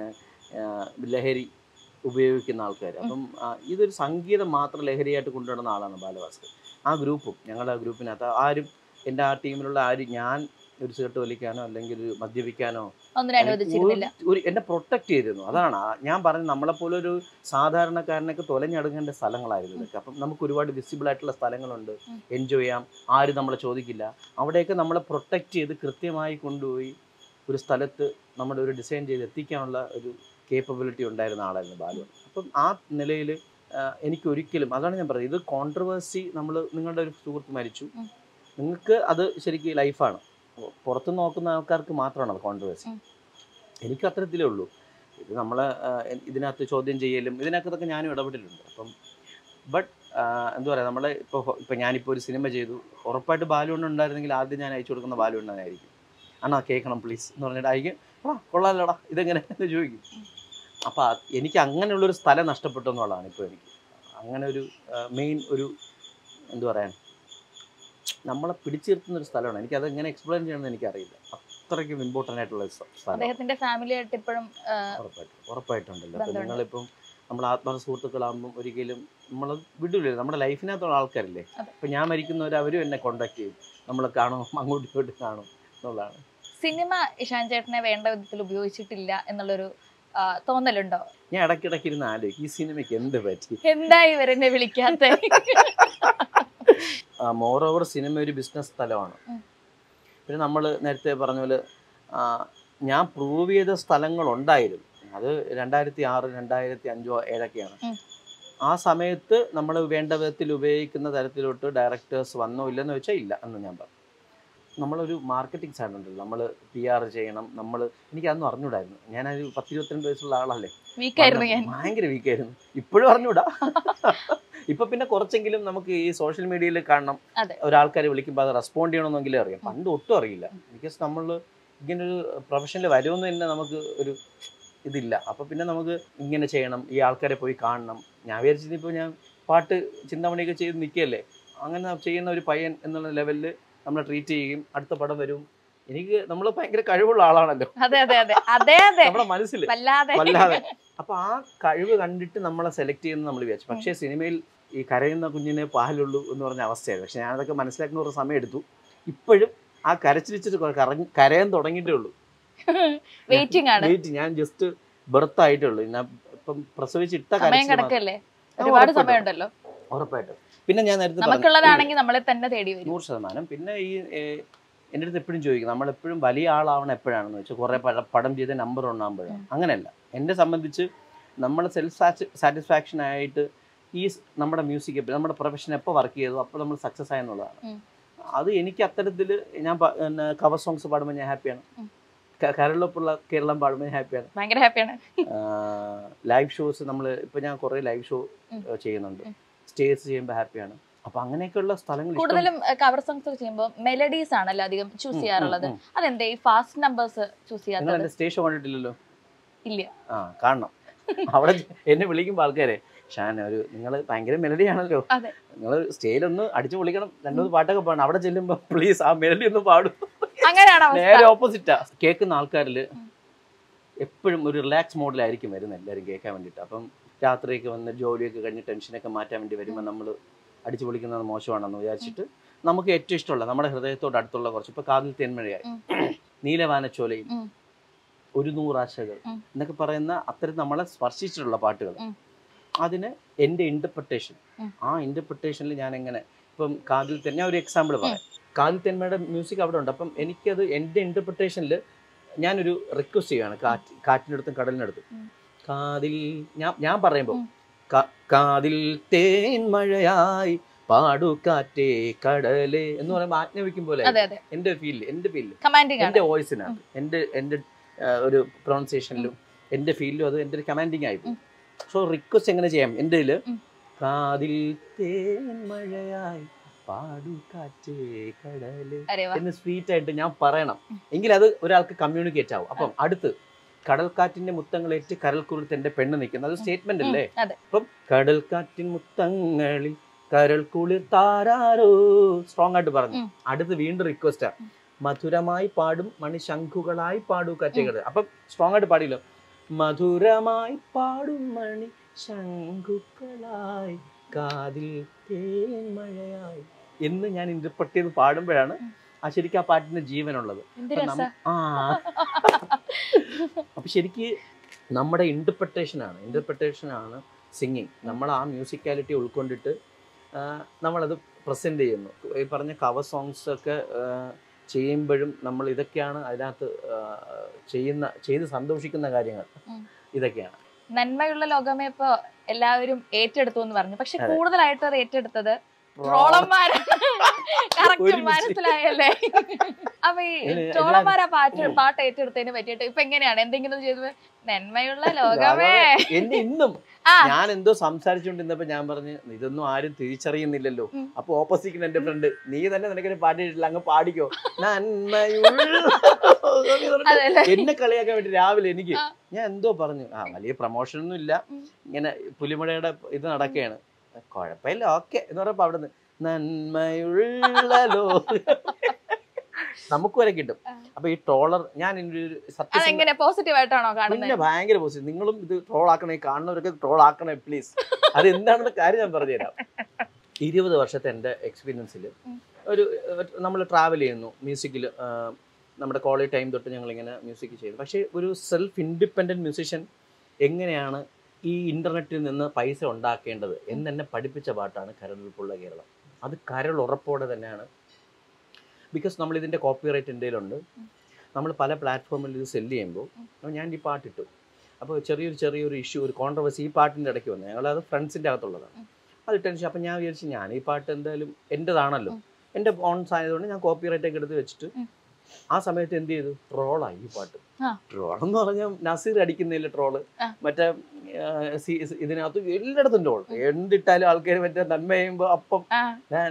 ലഹരി ഉപയോഗിക്കുന്ന ആൾക്കാർ അപ്പം ആ, ഇതൊരു സംഗീതം മാത്രം ലഹരിയായിട്ട് കൊണ്ടുവരുന്ന ആളാണ് ബാലഭാസ്കർ ആ ഗ്രൂപ്പും ഞങ്ങളുടെ ആ ഗ്രൂപ്പിനകത്ത് ആരും എൻ്റെ ആ ടീമിലുള്ള ആരും ഞാൻ ഒരു സിഗരറ്റ് വലിക്കാനോ അല്ലെങ്കിൽ ഒരു മദ്യപിക്കാനോ ഒന്നിനും അനുവദിച്ചിരുന്നില്ല ഒരു- ഒരു എന്നെ പ്രൊട്ടക്ട് ചെയ്തിരുന്നു അതാണ് ആ- ഞാൻ പറഞ്ഞ നമ്മളെപ്പോലെ ഒരു സാധാരണക്കാരനൊക്കെ തൊലഞ്ഞടങ്ങേണ്ട സ്ഥലങ്ങളായിരുന്നു ഇതൊക്കെ അപ്പം നമുക്ക് ഒരുപാട് വിസിബിൾ ആയിട്ടുള്ള സ്ഥലങ്ങളുണ്ട് ഉം. എൻജോയ് ചെയ്യാം ആരും നമ്മളെ ചോദിക്കില്ല അവിടെയൊക്കെ നമ്മളെ പ്രൊട്ടക്ട് ചെയ്ത് കൃത്യമായി കൊണ്ടുപോയി ഒരു സ്ഥലത്ത് നമ്മുടെ ഒരു ഡിസൈൻ ചെയ്ത് എത്തിക്കാനുള്ള ഒരു കേപ്പബിലിറ്റി ഉണ്ടായിരുന്ന ആളായിരുന്നു ബാലു അപ്പം ആ നിലയിൽ എനിക്ക് ഒരിക്കലും അതാണ് ഞാൻ പറയുന്നത് ഇത് കോൺട്രവേഴ്സി നമ്മൾ നിങ്ങളുടെ ഒരു സുഹൃത്ത് മരിച്ചു ഉം. നിങ്ങൾക്ക് അത് ശരിക്കും ലൈഫാണ് പുറത്ത് നോക്കുന്ന ആൾക്കാർക്ക് മാത്രമാണ് അത് കോൺട്രവേഴ്സി ഉം. എനിക്ക് അത്തരത്തിലേ ഉള്ളൂ ഇത് നമ്മളെ ആ, എ- ഇതിനകത്ത് ചോദ്യം ചെയ്യലും ഇതിനകത്തൊക്കെ ഞാനും ഇടപെട്ടിട്ടുണ്ട് അപ്പം ബട്ട് എന്താ പറയുക നമ്മളെ ഇപ്പോൾ ഇപ്പോൾ ഞാനിപ്പോൾ ഒരു സിനിമ ചെയ്തു ഉറപ്പായിട്ട് ബാലുണ്ണ ഉണ്ടായിരുന്നെങ്കിൽ ആദ്യം ഞാൻ അയച്ചു കൊടുക്കുന്ന ബാലുണ്ണനായിരിക്കും അണ്ണാ കേൾക്കണം പ്ലീസ് എന്ന് പറഞ്ഞിട്ട് അയക്കും ആ കൊള്ളാലോടാ ഇതെങ്ങനെ എന്ന് ചോദിക്കും അപ്പോൾ എനിക്ക് അങ്ങനെയുള്ളൊരു സ്ഥലം നഷ്ടപ്പെട്ടു എന്നുള്ളതാണ് ഇപ്പോൾ എനിക്ക് അങ്ങനെ ഒരു മെയിൻ ഒരു എന്താ പറയാൻ നമ്മളെ പിടിച്ചു നിർത്തുന്ന ഒരു സ്ഥലമാണ് എനിക്ക് അത് എങ്ങനെ എക്സ്പ്ലെയിൻ ചെയ്യണമെന്ന് എനിക്കറിയില്ല അത്രയ്ക്കും ഇമ്പോർട്ടൻ്റ് ആയിട്ടുള്ള ഒരു സ്ഥ- സ്ഥലം അദ്ദേഹത്തിന്റെ ഫാമിലി ആയിട്ട് ഇപ്പോഴും ഉറപ്പായിട്ടും ഉറപ്പായിട്ടുണ്ടല്ലോ അപ്പം ബന്ധമുണ്ട്. നിങ്ങളിപ്പം നമ്മൾ ആത്മാ സുഹൃത്തുക്കളാകുമ്പം ഒരിക്കലും നമ്മൾ വിടില്ല നമ്മുടെ ലൈഫിനകത്തുള്ള ആൾക്കാരില്ലേ അതെ. അപ്പം ഞാൻ മരിക്കുന്നവർ അവരും എന്നെ കോണ്ടാക്ട് ചെയ്യും നമ്മൾ കാണും അങ്ങോട്ടും ഇങ്ങോട്ടും കാണും എന്നുള്ളതാണ് സിനിമ ഇഷാൻ ചേട്ടനെ വേണ്ട വിധത്തിൽ ഉപയോഗിച്ചിട്ടില്ല എന്നുള്ളൊരു ആ, തോന്നലുണ്ടോ ഞാൻ ഇടയ്ക്കിടയ്ക്ക് ഇരുന്ന് ആലോചിക്കും ഈ സിനിമയ്ക്ക് എന്ത് പറ്റി എന്തായി ഇവരെന്നെ വിളിക്കാത്ത മോർ ഓവർ സിനിമ ഒരു ബിസിനസ് സ്ഥലമാണ് ഉം. പിന്നെ നമ്മൾ നേരത്തെ പറഞ്ഞ പോലെ ആ, ഞാൻ പ്രൂവ് ചെയ്ത സ്ഥലങ്ങളുണ്ടായിരുന്നു അത് രണ്ടായിരത്തി ആറ് രണ്ടായിരത്തി അഞ്ചോ ഏഴൊക്കെയാണ് ഉം. ആ സമയത്ത് നമ്മൾ വേണ്ട വിധത്തിൽ ഉപയോഗിക്കുന്ന തരത്തിലോട്ട് ഡയറക്ടേഴ്സ് വന്നോ ഇല്ലെന്ന് വെച്ചാൽ ഇല്ല എന്ന് ഞാൻ പറഞ്ഞു നമ്മളൊരു മാർക്കറ്റിംഗ് സൈഡ് ഉണ്ടല്ലോ നമ്മൾ പി ആർ ചെയ്യണം നമ്മൾ എനിക്ക് അതൊന്നും അറിഞ്ഞൂടായിരുന്നു ഞാനൊരു പത്ത് ഇരുപത്തിരണ്ട് വയസ്സുള്ള ആളല്ലേ വീക്കായിരുന്നു ഞാൻ ഭയങ്കര വീക്കായിരുന്നു ഇപ്പോഴും അറിഞ്ഞൂടാ ഇപ്പൊ പിന്നെ കുറച്ചെങ്കിലും നമുക്ക് ഈ സോഷ്യൽ മീഡിയയിൽ കാണണം അതെ. ഒരാൾക്കാരെ വിളിക്കുമ്പോൾ അത് റെസ്പോണ്ട് ചെയ്യണമെന്നെങ്കിലും അറിയാം പണ്ട് ഒട്ടും അറിയില്ല ബിക്കോസ് നമ്മൾ ഇങ്ങനൊരു പ്രൊഫഷനിൽ വരുമെന്ന് തന്നെ നമുക്ക് ഒരു ഇതില്ല അപ്പൊ പിന്നെ നമുക്ക് ഇങ്ങനെ ചെയ്യണം ഈ ആൾക്കാരെ പോയി കാണണം ഞാൻ വിചാരിച്ചത് ഇപ്പോൾ ഞാൻ പാട്ട് ചിന്താമണിയൊക്കെ ചെയ്ത് നിൽക്കുകയല്ലേ അങ്ങനെ ചെയ്യുന്ന ഒരു പയ്യൻ എന്നുള്ള ലെവലിൽ നമ്മളെ ട്രീറ്റ് ചെയ്യും അടുത്ത പടം വരും എനിക്ക് നമ്മൾ ഭയങ്കര കഴിവുള്ള ആളാണല്ലോ അതെ അതെ അതെ അതെ അതെ നമ്മുടെ മനസ്സിൽ വല്ലാതെ വല്ലാതെ അപ്പൊ ആ കഴിവ് കണ്ടിട്ട് നമ്മളെ സെലക്ട് ചെയ്യുന്നത് നമ്മൾ വിചാരിച്ചു പക്ഷേ സിനിമയിൽ ഈ കരയുന്ന കുഞ്ഞിനെ പാലുള്ളൂ എന്ന് പറഞ്ഞ അവസ്ഥയായിരുന്നു പക്ഷെ ഞാനതൊക്കെ മനസ്സിലാക്കുന്ന ഒരു സമയം എടുത്തു ഇപ്പോഴും ആ കരച്ചിരിച്ചിട്ട് കറങ്ങി കരയാൻ തുടങ്ങിയിട്ടേ ഉള്ളൂ വെയിറ്റിംഗ് ആണ് വെയിറ്റ് ഞാൻ ജസ്റ്റ് ബർത്ത് ആയിട്ടേ ഉള്ളൂ ഞാൻ ഇപ്പം പ്രസവിച്ചിട്ട സമയം കരച്ചിൽ മാത്രം. കിടക്കല്ലേ ആ, ഒരുപാട് ഉറപ്പായിട്ടും. സമയമുണ്ടല്ലോ ഉറപ്പായിട്ടും പിന്നെ ഞാൻ നേരത്തെ പറഞ്ഞു നമുക്കുള്ളതാണെങ്കിൽ നമ്മളെ തന്നെ തേടി വരും നൂറ് ശതമാനം പിന്നെ ഈ ഏഹ്, എൻ്റെ അടുത്ത് എപ്പോഴും ചോദിക്കും നമ്മളെപ്പോഴും വലിയ ആളാവണം എപ്പോഴാണെന്ന് വെച്ചാൽ കുറേ പട പടം ചെയ്ത് നമ്പർ ഉണ്ടാകുമ്പോഴാണ് അങ്ങനെയല്ല എന്നെ സംബന്ധിച്ച് നമ്മൾ സെൽഫ് സാറ്റിസ്ഫാക്ഷൻ ആയിട്ട് ഈ സ് നമ്മുടെ മ്യൂസിക് നമ്മുടെ പ്രൊഫഷൻ എപ്പോൾ വർക്ക് ചെയ്തു അപ്പോൾ നമ്മൾ സക്സസ് ആയെന്നുള്ളതാണ് ഉം. അത് എനിക്ക് അത്തരത്തിൽ ഞാൻ കവർ സോങ്സ് പാടുമ്പോൾ ഞാൻ ഹാപ്പിയാണ് ഉം. കരളൊപ്പുള്ള കേരളം പാടുമ്പോൾ ഞാൻ ഹാപ്പിയാണ് ഭയങ്കര ഹാപ്പിയാണ് ലൈവ് ഷോസ് നമ്മൾ ഇപ്പോൾ ഞാൻ കുറേ ലൈവ് ഷോ ഉം. ചെയ്യുന്നുണ്ട് ഉം. സ്റ്റേജ് ചെയ്യുമ്പോൾ ഹാപ്പിയാണ് അപ്പോൾ അങ്ങനെയൊക്കെയുള്ള സ്ഥലങ്ങൾ ഇഷ്ടം- കൂടുതലും കവർ സോങ്സ് ഒക്കെ ചെയ്യുമ്പോൾ മെലഡീസ് ആണല്ലോ അധികം ചൂസ് ഉം, ചെയ്യാറുള്ളത് ഉം, ഉം. അതെന്തേ ഈ ഫാസ്റ്റ് നമ്പേഴ്സ് ചൂസ് നിങ്ങൾ ചെയ്യാത്തത് എൻ്റെ സ്റ്റേജ് ഷോ കണ്ടിട്ടില്ലല്ലോ ഇല്ല ആ കാണണം അവിടെ എന്നെ വിളിക്കുമ്പോൾ ആൾക്കാരെ ഷാൻ ഒരു നിങ്ങൾ ഭയങ്കര മെലഡി ആണല്ലോ അതെ. നിങ്ങൾ സ്റ്റേജിലൊന്ന് അടിച്ചു പൊളിക്കണം രണ്ടുമൂന്ന് പാട്ടൊക്കെ പാടണം അവിടെ ചെല്ലുമ്പോൾ പ്ലീസ് ആ മെലഡി ഒന്ന് പാടും അങ്ങനെയാണ് നേരെ അവസ്ഥ ഓപ്പോസിറ്റാ കേൾക്കുന്ന ആൾക്കാരിൽ എപ്പോഴും ഒരു റിലാക്സ് മോഡിലായിരിക്കും വരുന്നത് എല്ലാവരും കേൾക്കാൻ വേണ്ടിയിട്ട് അപ്പം രാത്രിയൊക്കെ വന്ന് ജോലിയൊക്കെ കഴിഞ്ഞ് ടെൻഷനൊക്കെ മാറ്റാൻ വേണ്ടി വരുമ്പോൾ നമ്മൾ അടിച്ചു പൊളിക്കുന്നത് മോശമാണെന്ന് വിചാരിച്ചിട്ട് നമുക്ക് ഏറ്റവും ഇഷ്ടമുള്ള നമ്മുടെ ഹൃദയത്തോട് അടുത്തുള്ള കുറച്ച് ഇപ്പോൾ കാതിൽ തെന്മഴയായി ഉം. നീലവാനച്ചോലയും ഉം. ഒരു നൂറാശകൾ ഉം. എന്നൊക്കെ പറയുന്ന അത്തരം നമ്മളെ സ്പർശിച്ചിട്ടുള്ള പാട്ടുകൾ ഉം. അതിന് എൻ്റെ ഇന്റർപ്രിട്ടേഷൻ ഉം. ആ ഇന്റർപ്രിട്ടേഷനിൽ ഞാൻ എങ്ങനെ ഇപ്പം കാതിൽ തന്നെ ഞാൻ ഒരു എക്സാമ്പിൾ പറയാം കാതിൽ തെന്മയുടെ മ്യൂസിക് അവിടെ ഉണ്ട് അപ്പം എനിക്കത് എൻ്റെ ഇന്റർപ്രിട്ടേഷനിൽ ഞാനൊരു റിക്വസ്റ്റ് ചെയ്യാണ് കാറ്റ് കാറ്റിനടുത്തും കടലിനടുത്തും ഉം. കാതിൽ ഞാൻ ഞാൻ പറയുമ്പോൾ ഉം. ക- കാതിൽ തേൻ മഴയായി പാടു കാറ്റേ കടലേ എന്ന് പറയുമ്പോൾ ആജ്ഞാപിക്കും പോലെ അതെ അതെ എന്റെ ഫീൽ എന്റെ ഫീൽ കമാൻഡിങ് ആണ് എന്റെ വോയിസിനകത്ത് എന്റെ എന്റെ ആ, ഒരു പ്രൊണൗൺസിയേഷനിലും എന്റെ ഫീലിലും അത് എന്റെ ഒരു കമാൻഡിങ് ആയി ഉം. സോ റിക്വസ്റ്റ് എങ്ങനെ ചെയ്യാം എൻ്റെ ഇതില് ഉം. കാതിൽ തേൻ മഴയായി പാടു കാറ്റേ കടലേ അരെ വാ എന്ന് സ്വീറ്റ് ആയിട്ട് ഞാൻ പറയണം എങ്കിൽ അത് ഒരാൾക്ക് കമ്മ്യൂണിക്കേറ്റ് ആവും അപ്പം അടുത്ത് കടൽക്കാറ്റിന്റെ മുത്തങ്ങളേറ്റ് കരൽക്കുരുത്ത് എന്റെ പെണ്ണ് നിൽക്കുന്നത് അത് സ്റ്റേറ്റ്മെന്റ് അല്ലേ ഉം, അതെ അപ്പം കടൽക്കാറ്റിൻ മുത്തങ്ങളിൽ കരൾ കുളിർ താരാരോ സ്ട്രോങ് ആയിട്ട് പറഞ്ഞു ഉം. അടുത്ത് വീണ്ടും റിക്വസ്റ്റാ മധുരമായി പാടും മണിശംഖുകളായി പാടൂ കാറ്റുകൾ അപ്പം സ്ട്രോങ് ആയിട്ട് പാടില്ലോ മധുരമായി പാടും മണി ശംഖുക്കളായി കാതിൽ തേൻ മഴയായി എന്ന് ഞാൻ ഇന്റർപ്രറ്റ് ചെയ്ത് പാടുമ്പോഴാണ് ഉം. ആ ശരിക്കും ആ പാട്ടിന് ജീവനുള്ളത് എന്ത് അപ്പൊ രസ നമ്മ- ആ അപ്പൊ ശരിക്ക് നമ്മുടെ ഇന്റർപ്രിട്ടേഷൻ ആണ് ഇന്റർപ്രിട്ടേഷൻ ആണ് സിംഗിങ് നമ്മൾ ആ മ്യൂസിക്കാലിറ്റി ഉൾക്കൊണ്ടിട്ട് ആ, നമ്മളത് പ്രസന്റ് ചെയ്യുന്നു ഈ പറഞ്ഞ കവർ സോങ്സ് ഒക്കെ ആ, ചെയ്യുമ്പോഴും നമ്മൾ ഇതൊക്കെയാണ് അതിനകത്ത് ആ, ചെയ്യുന്ന ചെയ്ത് സന്തോഷിക്കുന്ന കാര്യങ്ങൾ ഉം. ഇതൊക്കെയാണ് നന്മയുള്ള ലോകമേ ഇപ്പൊ എല്ലാവരും ഏറ്റെടുത്തു എന്ന് പറഞ്ഞു പക്ഷെ അതെ. കൂടുതലായിട്ട് അത് ഏറ്റെടുത്തത് ട്രോളന്മാരാണ് കറക്റ്റ് ഒരുമിച്ച്. മനസ്സിലായല്ലേ അപ്പൊ ഈ ഇല്ല, ഇല്ല. ട്രോളന്മാരാ പാട്ട് ഉം. പാട്ട് ഏറ്റെടുത്തതിന് പറ്റിയിട്ട് ഇപ്പൊ എങ്ങനെയാണ് എന്തെങ്കിലും ചെയ്തത് നന്മയുള്ള ലോകമേ എന്നെ ഇന്നും ആ ഞാൻ എന്തോ സംസാരിച്ചുകൊണ്ടിരുന്നപ്പോ ഞാൻ പറഞ്ഞു ഇതൊന്നും ആരും തിരിച്ചറിയുന്നില്ലല്ലോ ഉം. അപ്പൊ ഓപ്പോസിറ്റ് എന്റെ ഫ്രണ്ട് നീ തന്നെ നിനക്കൊരു പാടിയിട്ടില്ല അങ്ങ് പാടിക്കോ നന്മയുള്ള അതെല്ലേ എന്നെ കളിയാക്കാൻ വേണ്ടി രാവിലെ എനിക്ക് ആ. ഞാൻ എന്തോ പറഞ്ഞു ആ വലിയ പ്രൊമോഷൻ ഒന്നും ഇല്ല ഉം. ഇങ്ങനെ പുലിമടയുടെ ഇത് നടക്കുകയാണ് കുഴപ്പമില്ല ഓക്കെ എന്ന് പറഞ്ഞപ്പോ അവിടുന്ന് നന്മയുള്ള ലോകം നമുക്ക് വരെ കിട്ടും ആ. അപ്പൊ ഈ ട്രോളർ ഞാൻ എൻ്റെ ഒരു സത്യം അതെങ്ങനെ പോസിറ്റീവ് ആയിട്ടാണോ പിന്നെ കാണുന്നത് ഭയങ്കര പോസിറ്റീവ് നിങ്ങളും ഇത് ട്രോൾ ആക്കണേ കാണുന്നവരൊക്കെ ട്രോൾ ആക്കണേ പ്ലീസ് അത് എന്താണെന്ന് കാര്യം ഞാൻ പറഞ്ഞുതരാം ഇരുപത് വർഷത്തെ എൻ്റെ എക്സ്പീരിയൻസിൽ ഉം. ഒരു നമ്മൾ ട്രാവൽ ചെയ്യുന്നു മ്യൂസിക്കിൽ നമ്മുടെ കോളേജ് ടൈം തൊട്ട് ഞങ്ങളിങ്ങനെ മ്യൂസിക് ചെയ്തു പക്ഷേ ഒരു സെൽഫ് ഇൻഡിപെൻഡൻറ്റ് മ്യൂസിഷ്യൻ എങ്ങനെയാണ് ഈ ഇൻ്റർനെറ്റിൽ നിന്ന് പൈസ ഉണ്ടാക്കേണ്ടത് എന്നെന്നെ പഠിപ്പിച്ച പാട്ടാണ് കരളുറപ്പുള്ള കേരളം അത് കരൾ ഉറപ്പോടെ തന്നെയാണ് ബിക്കോസ് നമ്മൾ ഇതിൻ്റെ കോപ്പിറൈറ്റ് എന്തെങ്കിലുണ്ട് നമ്മൾ പല പ്ലാറ്റ്ഫോമിൽ ഇത് സെല്ല് ചെയ്യുമ്പോൾ അപ്പോൾ ഞാൻ ഈ പാട്ടിട്ടു അപ്പോൾ ചെറിയൊരു ചെറിയൊരു ഇഷ്യൂ ഒരു കോൺട്രവേഴ്സി ഈ പാട്ടിൻ്റെ ഇടയ്ക്ക് വന്നു ഞങ്ങളത് ഫ്രണ്ട്സിൻ്റെ അകത്തുള്ളതാണ് ഉം. അത് ടെൻഷൻ അപ്പം ഞാൻ വിചാരിച്ചു ഞാൻ ഈ പാട്ട് എന്തായാലും എൻ്റെതാണല്ലോ ഉം. എൻ്റെ ഓൺസ് ആയതുകൊണ്ട് ഞാൻ കോപ്പിറൈറ്റ് ഒക്കെ എടുത്ത് വെച്ചിട്ട് ഉം. ആ സമയത്ത് എന്ത് ചെയ്തു ട്രോളായി ഈ പാട്ട് ആ. ട്രോൾ എന്ന് പറഞ്ഞാൽ നസീർ അടിക്കുന്നില്ല ട്രോള് ആ. മറ്റേ ആ, സി- ഇതിനകത്ത് എല്ലായിടത്തും ട്രോൾ എന്തിട്ടാലും ആൾക്കാർ മറ്റേ നന്മ ചെയ്യുമ്പോൾ അപ്പം ആ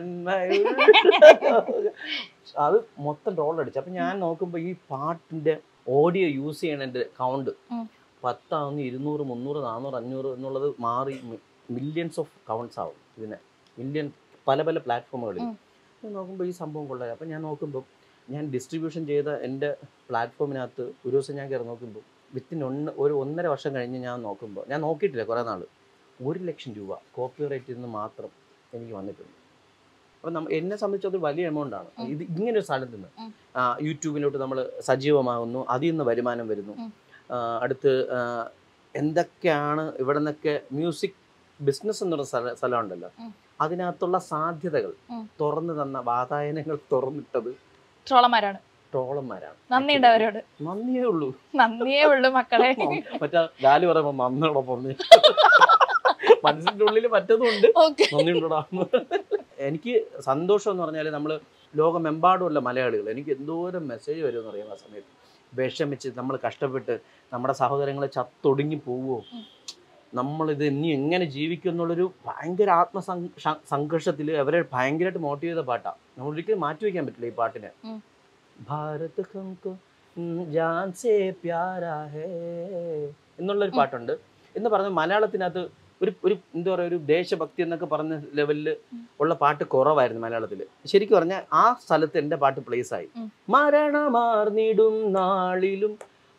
നന്മയുള്ള അത് മൊത്തം ട്രോൾ അടിച്ചു അപ്പൊ ഞാൻ നോക്കുമ്പോൾ ഈ പാട്ടിന്റെ ഓഡിയോ യൂസ് ചെയ്യണതിന്റെ കൗണ്ട് ഉം. പത്താവുന്ന ഇരുന്നൂറ് മുന്നൂറ് നാന്നൂറ് അഞ്ഞൂറ് എന്നുള്ളത് മാറി മില്യൺസ് ഓഫ് കൗണ്ട്സ് ആവും ഇതിന് മില്യൺ പല പല പ്ലാറ്റ്ഫോമുകളിൽ ഉം. ഞാൻ നോക്കുമ്പോൾ ഈ സംഭവം കൊള്ളാം അപ്പം ഞാൻ നോക്കുമ്പോൾ ഞാൻ ഡിസ്ട്രിബ്യൂഷൻ ചെയ്ത എൻ്റെ പ്ലാറ്റ്ഫോമിനകത്ത് ഒരു ദിവസം ഞാൻ കയറി നോക്കുമ്പോൾ വിത്തിൻ ഒന്ന് ഒരു ഒന്നര വർഷം കഴിഞ്ഞ് ഞാൻ നോക്കുമ്പോൾ ഞാൻ നോക്കിയിട്ടില്ല കുറേ നാൾ ഒരു ലക്ഷം രൂപ കോപ്പിറൈറ്റിൽ നിന്ന് മാത്രം എനിക്ക് വന്നിട്ടുണ്ട് അപ്പം നമ്മ എന്നെ സംബന്ധിച്ച് അത് വലിയ എമൗണ്ട് ആണ് ഉം. ഇത് ഇങ്ങനെ ഒരു സ്ഥലത്ത് നിന്ന് ഉം. ആ, യൂട്യൂബിലോട്ട് നമ്മൾ സജീവമാകുന്നു അതിൽ നിന്ന് വരുമാനം വരുന്നു ഉം. ആ, അടുത്ത് ആ, എന്തൊക്കെയാണ് ഇവിടെ നിന്നൊക്കെ മ്യൂസിക് ബിസിനസ് എന്നൊരു സ്ഥല സ്ഥലമുണ്ടല്ലോ ഉം. അതിനകത്തുള്ള സാധ്യതകൾ ഉം. തുറന്നു തന്ന വാതായനങ്ങൾ തുറന്നിട്ടത് ട്രോളന്മാരാണ് ട്രോളന്മാരാണ് നന്ദിയുണ്ട് അവരോട് നന്ദിയേ ഉള്ളൂ നന്ദിയേ ഉള്ളൂ മക്കളെ മറ്റേ ഡാലി പറയുമ്പോ നന്ദിയോടൊപ്പം നീ മനസ്സിന്റെ ഉള്ളിൽ മറ്റതുണ്ട് ഓക്കെ നന്ദിയുണ്ടടാ എനിക്ക് സന്തോഷം എന്ന് പറഞ്ഞാൽ നമ്മൾ ലോകമെമ്പാടുമുള്ള മലയാളികൾ എനിക്ക് എന്തോരം മെസ്സേജ് വരുമെന്ന് അറിയാം ആ സമയത്ത് വിഷമിച്ച് നമ്മൾ കഷ്ടപ്പെട്ട് നമ്മുടെ സഹോദരങ്ങളെ ചത്തൊടുങ്ങി പോവുമോ ഉം. നമ്മളിത് ഇനി എങ്ങനെ ജീവിക്കും എന്നുള്ളൊരു ഭയങ്കര ആത്മസംഘ സംഘർഷത്തിൽ അവരെ ഭയങ്കരമായിട്ട് മോട്ടിവ് ചെയ്ത പാട്ടാണ് നമ്മൾ ഒരിക്കലും മാറ്റി വയ്ക്കാൻ പറ്റില്ല ഈ പാട്ടിനെ ഉം. ഭാരത് ഹംകോ ജാൻ സേ പ്യാരാ ഹേ എന്നുള്ളൊരു ഉം. പാട്ടുണ്ട് എന്ന് പറഞ്ഞ മലയാളത്തിനകത്ത് ഒരു ഒരു എന്താ പറയുക ഒരു ദേശഭക്തി എന്നൊക്കെ പറഞ്ഞ ലെവലിൽ ഉം. ഉള്ള പാട്ട് കുറവായിരുന്നു മലയാളത്തിൽ ശരിക്കും പറഞ്ഞാൽ ആ സ്ഥലത്ത് എൻ്റെ പാട്ട് പ്ലേസ് ആയി ഉം. മരണമാർന്നിടും നാളിലും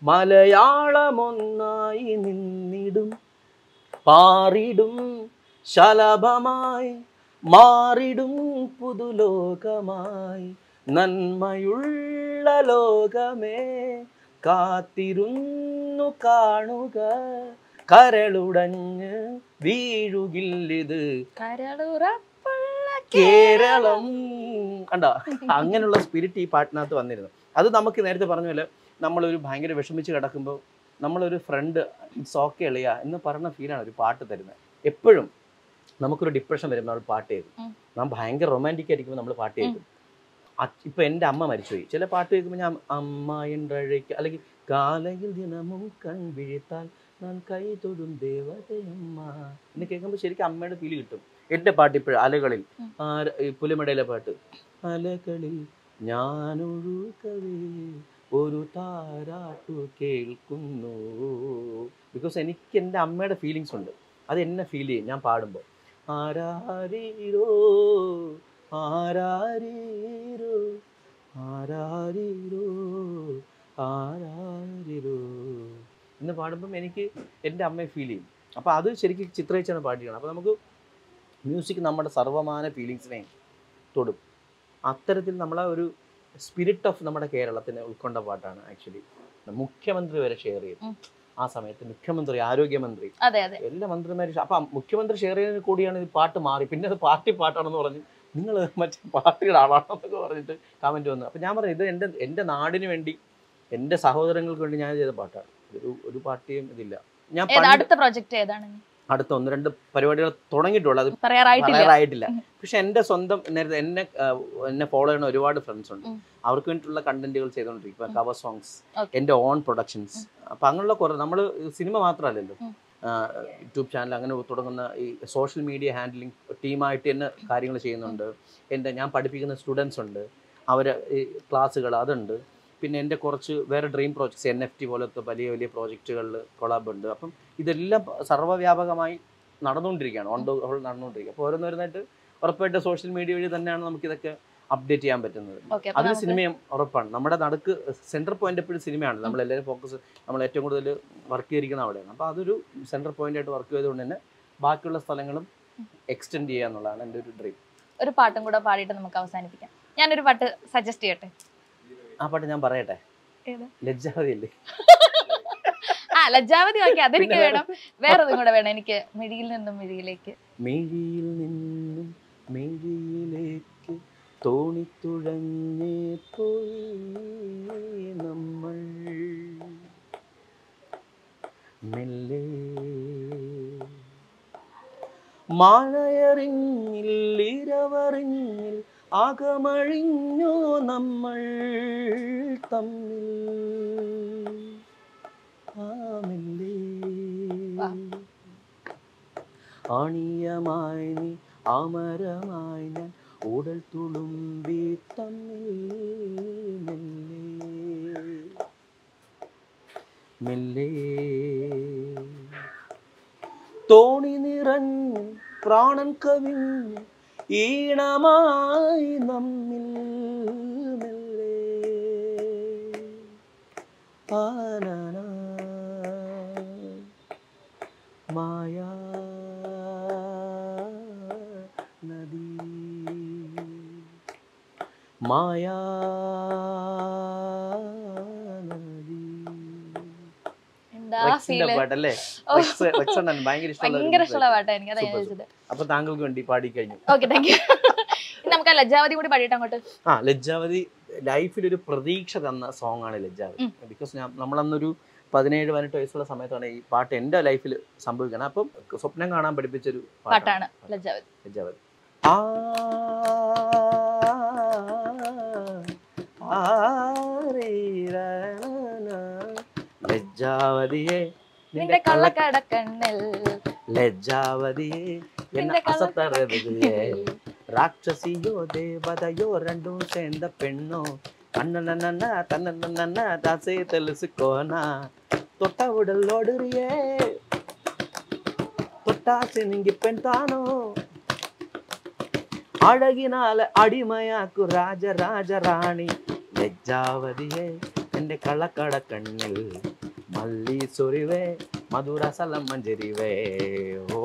മലയാളമൊന്നായി നിന്നിടും പാറിടും ശലഭമായി മാറിടും പുതുലോകമായി നന്മയുള്ള ലോകമേ കാത്തിരുന്നു കാണുക കരളുടഞ്ഞ് വീഴുകില്ലിത് കരളുറപ്പുള്ള കേരളം കണ്ട അങ്ങനെയുള്ള സ്പിരിറ്റ് ഈ പാട്ടിനകത്ത് വന്നിരുന്നു അത് നമുക്ക് നേരത്തെ പറഞ്ഞ പോലെ നമ്മളൊരു ഭയങ്കര വിഷമിച്ച് കിടക്കുമ്പോൾ നമ്മളൊരു ഫ്രണ്ട് ഇറ്റ്സ് ഓക്കെ എളിയ എന്ന് പറയുന്ന ഫീലാണ് ഒരു പാട്ട് തരുന്നത് എപ്പോഴും നമുക്കൊരു ഡിപ്രഷൻ വരുമ്പോൾ നമ്മൾ പാട്ട് കേൾക്കും ഉം. നാം ഭയങ്കര റൊമാൻറ്റിക് ആയിരിക്കുമ്പോൾ നമ്മൾ പാട്ട് കേൾക്കും അ- ഇപ്പൊ എൻ്റെ അമ്മ മരിച്ചുപോയി ചില പാട്ട് കേൾക്കുമ്പോൾ ഞാൻ അമ്മ എന്തഴയ്ക്ക് അല്ലെങ്കിൽ കാലയിൽ ദിനമും കൺവിഴിത്താൽ ഞാൻ കൈ തൊടും ദേവതയമ്മ എന്ന് കേൾക്കുമ്പോൾ ശരിക്കും അമ്മയുടെ ഫീല് കിട്ടും എൻ്റെ പാട്ട് ഇപ്പോഴും അലകളിൽ ഉം. ആ ര- ഈ പുലിമടയിലെ പാട്ട് അലകളിൽ ഞാനൊഴുകവേ ഒരു താരാട്ടു കേൾക്കുന്നു ബിക്കോസ് എനിക്ക് എൻ്റെ അമ്മയുടെ ഫീലിങ്സ് ഉണ്ട് അത് എന്നെ ഫീൽ ചെയ്യും ഞാൻ പാടുമ്പോൾ ആരാരീരോ ആരാരീരോ ആരാരീരോ ആരാരിരോ എന്ന് പാടുമ്പം എനിക്ക് എൻ്റെ അമ്മയെ ഫീൽ ചെയ്യും അപ്പോൾ അത് ശരിക്കും ചിത്രയിച്ചാണ് പാടിയാണ് അപ്പോൾ നമുക്ക് മ്യൂസിക് നമ്മുടെ സർവമാന ഫീലിങ്സിനെയും തൊടും അത്തരത്തിൽ നമ്മളെ ഒരു സ്പിരിറ്റ് ഓഫ് നമ്മുടെ കേരളത്തിനെ ഉൾക്കൊണ്ട പാട്ടാണ് ആക്ച്വലി മുഖ്യമന്ത്രി വരെ ഷെയർ ചെയ്തു ഉം. ആ സമയത്ത് മുഖ്യമന്ത്രി ആരോഗ്യമന്ത്രി അതെ അതെ എല്ലാ മന്ത്രിമാരും അപ്പം മുഖ്യമന്ത്രി ഷെയർ ചെയ്യുന്നതിന് കൂടിയാണ് ഈ പാട്ട് മാറി പിന്നെ അത് പാർട്ടി പാട്ടാണെന്ന് പറഞ്ഞ് നിങ്ങൾ മറ്റേ പാർട്ടിയുടെ ആളാണെന്നൊക്കെ പറഞ്ഞിട്ട് കമൻറ്റ് വന്നു അപ്പം ഞാൻ പറഞ്ഞു ഇത് എൻ്റെ എൻ്റെ നാടിന് വേണ്ടി എൻ്റെ സഹോദരങ്ങൾക്ക് വേണ്ടി ഞാൻ ചെയ്ത പാട്ടാണ് ഒരു ഒരു പാർട്ടിയും ഇതില്ല ഞാൻ ഏത് പണ്ട് അടുത്ത പ്രൊജക്ട് ഏതാണ് ഇനി? അടുത്ത ഒന്ന് രണ്ട് പരിപാടികൾ തുടങ്ങിയിട്ടുള്ളൂ അത് പറയാറായിട്ടില്ല പറയാറായിട്ടില്ല പക്ഷെ എൻ്റെ സ്വന്തം നേരത്തെ എന്നെ ആ, എന്നെ ഫോളോ ചെയ്യുന്ന ഒരുപാട് ഫ്രണ്ട്സ് ഉണ്ട് ഉം. അവർക്ക് വേണ്ടിയിട്ടുള്ള കണ്ടന്റുകൾ ചെയ്തുകൊണ്ടിരിക്കും ഉം. Cover songs Okay. എൻ്റെ ഓൺ പ്രൊഡക്ഷൻസ് അപ്പം അങ്ങനെയുള്ള കുറേ നമ്മൾ സിനിമ മാത്രമല്ലല്ലോ ഉം. യൂട്യൂബ് ചാനൽ അങ്ങനെ തുടങ്ങുന്ന ഈ സോഷ്യൽ മീഡിയ ഹാൻഡ്ലിംഗ് ടീമായിട്ട് തന്നെ കാര്യങ്ങൾ ചെയ്യുന്നുണ്ട് എൻ്റെ ഞാൻ പഠിപ്പിക്കുന്ന സ്റ്റുഡൻസ് ഉണ്ട് അവരെ ഈ ക്ലാസ്സുകൾ അതുണ്ട് പിന്നെ എൻ്റെ കുറച്ച് വേറെ dream projects N F T പോലത്തെ വലിയ വലിയ പ്രോജക്റ്റുകളിൽ കൊളാബ് ഉണ്ട് അപ്പം ഇതെല്ലാം സർവ്വവ്യാപകമായി നടന്നുകൊണ്ടിരിക്കുകയാണ് ഓൺ ദ ഹോൾ നടന്നുകൊണ്ടിരിക്കുക അപ്പോൾ ഓരോന്നോരോന്നായിട്ട് ഉറപ്പായിട്ട് സോഷ്യൽ മീഡിയ വഴി തന്നെയാണ് നമുക്കിതൊക്കെ അപ്ഡേറ്റ് ചെയ്യാൻ പറ്റുന്നത് ഓക്കെ അതിന് സിനിമയും ഉറപ്പാണ് നമ്മുടെ നടുക്ക് സെൻട്രൽ പോയിന്റ് എപ്പോഴും സിനിമയാണ് നമ്മൾ എല്ലാവരും ഫോക്കസ് നമ്മൾ ഏറ്റവും കൂടുതൽ വർക്ക് ചെയ്തിരിക്കുന്ന അവിടെയാണ് അപ്പോൾ അതൊരു സെൻട്രൽ പോയിന്റ് ആയിട്ട് വർക്ക് ചെയ്തുകൊണ്ട് തന്നെ ബാക്കിയുള്ള സ്ഥലങ്ങളും എക്സ്റ്റെൻഡ് ചെയ്യുക എന്നുള്ളതാണ് എൻ്റെ ഒരു ഡ്രീം ഒരു പാട്ടും കൂടെ പാടിയിട്ട് നമുക്ക് അവസാനിപ്പിക്കാം ഞാനൊരു പാട്ട് സജസ്റ്റ് ചെയ്യട്ടെ ആ പാട്ട് ഞാൻ പറയട്ടെ ഏത്? ലജ്ജാവതി അല്ലേ ആ ലജ്ജാവതി ഓക്കെ അതെനിക്ക് പിന്നെ വേണം വേറൊന്നും കൂടെ വേണം എനിക്ക് മിഴിയിൽ നിന്നും മിഴിയിലേക്ക് മിഴിയിൽ നിന്നും മിഴിയിലേക്ക് തോണിത്തുഴഞ്ഞേ പോയി നമ്മൾ മെല്ലെ മഴയറിഞ്ഞിൽ ഇരവറിഞ്ഞിൽ അകമഴിഞ്ഞോ നമ്മൾ തമ്മിൽ ആമില്ലേ വാ. അണിയമായി നീ അമരമായി ഞാൻ ഉടൽ തുളുമ്പി തമ്മിൽ മെല്ലെ മെല്ലെ തോണി നിറഞ്ഞ് പ്രാണൻ കവിഞ്ഞ് ഈണമായി നമ്മിൽ മെല്ലെ ആനന മായാ നദി മായാ നദി എന്താ റെക്സിന്റെ ഫീല് പാട്ടല്ലേ ഓ. റെക്സ് റെക്സ് അണ്ണൻ ഭയങ്കര ഇഷ്ടമുള്ള ഭയങ്കര ഒരു ഇഷ്ടമുള്ള പാട്ടാ എനിക്ക് അതാ ഞാൻ Super, ചോദിച്ചത് അപ്പൊ താങ്കൾക്ക് വേണ്ടി പാടി കഴിഞ്ഞു ഓക്കെ താങ്ക് യു നമുക്ക് ആ ലജ്ജാവതി കൂടി പാടിയിട്ട് അങ്ങോട്ട് ആ ലജ്ജാവതി ലൈഫിൽ ഒരു പ്രതീക്ഷ തന്ന സോങ് ആണ് ലജ്ജാവതി ഉം. ബിക്കോസ് ഞാൻ നമ്മളന്നൊരു പതിനേഴ് പതിനെട്ട് വയസ്സുള്ള സമയത്താണ് ഈ പാട്ട് എൻ്റെ ലൈഫിൽ സംഭവിക്കണം അപ്പം സ്വപ്നം കാണാൻ പഠിപ്പിച്ചൊരു പാട്ടാണ് ലജ്ജാവതി ലജ്ജാവതി ആ ആരീരണന. ലജ്ജാവതിയെ നിന്റെ കള്ളക്കടക്കണ്ണൽ ലജ്ജാവതിയെ എന്ന നിന്റെ അസത്തറവില്ലേ ராட்சசியோ தேவதையோ ரெண்டும் சேர்ந்த பெண்ணோ அண்ணன தன்ன தாசே தெலுசுக்கோனா தொட்ட உடல் ஓடுறியே தொட்டாசி நீங்க பெண் தானோ അഴകിനാല് അടിമയാക്കു രാജരാജ റാണി ലജ്ജാവതിയെ എന്റെ കള്ളക്കട കണ്ണിൽ മല്ലീസുരിവേ മധുരസലം മഞ്ചരിവേ ഓ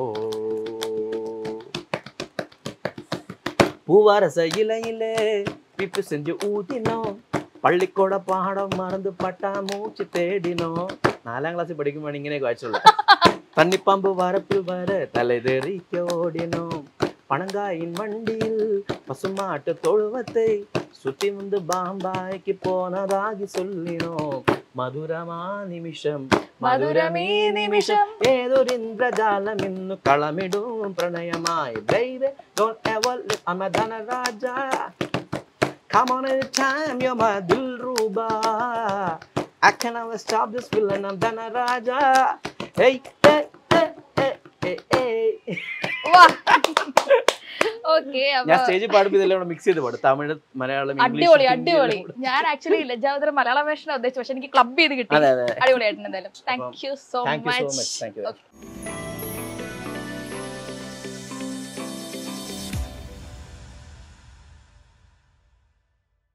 பூவரச இலையிலே பிப்பு செஞ்சு ஊத்தினோம் പള്ളിക്കൂട പാടം മറந்து പട്ടാ മൂച്ച് തേടിനോ നാലാം ക്ലാസ്സിൽ പഠിക്കുമ്പോൾ ഇങ്ങനെയൊക്കെ വായിച്ചുള്ളൂ തണ്ണിപ്പാമ്പ് വരപ്പിൽ വര തലതെറിക്ക ഓടിനോ പണങ്കായിൻ വണ്ടിയിൽ പസുമാട്ട് തൊഴുവത്തെ சுத்தி வந்து பாம்பாய்க்கு போனதாகி சொல்லினோம் മധുരമാ നിമിഷം മധുരമീ നിമിഷം ഏതൊരു ഇന്ദ്രജാലം ഇന്നു കളമിടും പ്രണയമായി baby don't ever let I'm a ധനരാജ come on anytime you're my dilruba I can never stop this feeling I'm ധനരാജ hey hey hey hey hey hey okay ഞാൻ അപ്പൊ സ്റ്റേജിൽ പാടുമ്പോൾ ഇതെല്ലാം മിക്സ് ചെയ്ത് പാടും തമിഴ് മലയാളം ഇംഗ്ലീഷ് അടിപൊളി ഹിന്ദി അടിപൊളി എല്ലാം കൂടെ. ഞാൻ ആക്ച്വലി ലജ്ജാവതരം മലയാളം വേഷന ഉദ്ദേശിച്ചു പക്ഷെ എനിക്ക് ക്ലബ് ചെയ്ത് കിട്ടി അതെ അതെ അടിപൊളിയായിട്ടുണ്ട് എന്തായാലും thank you so thank you so much much thank U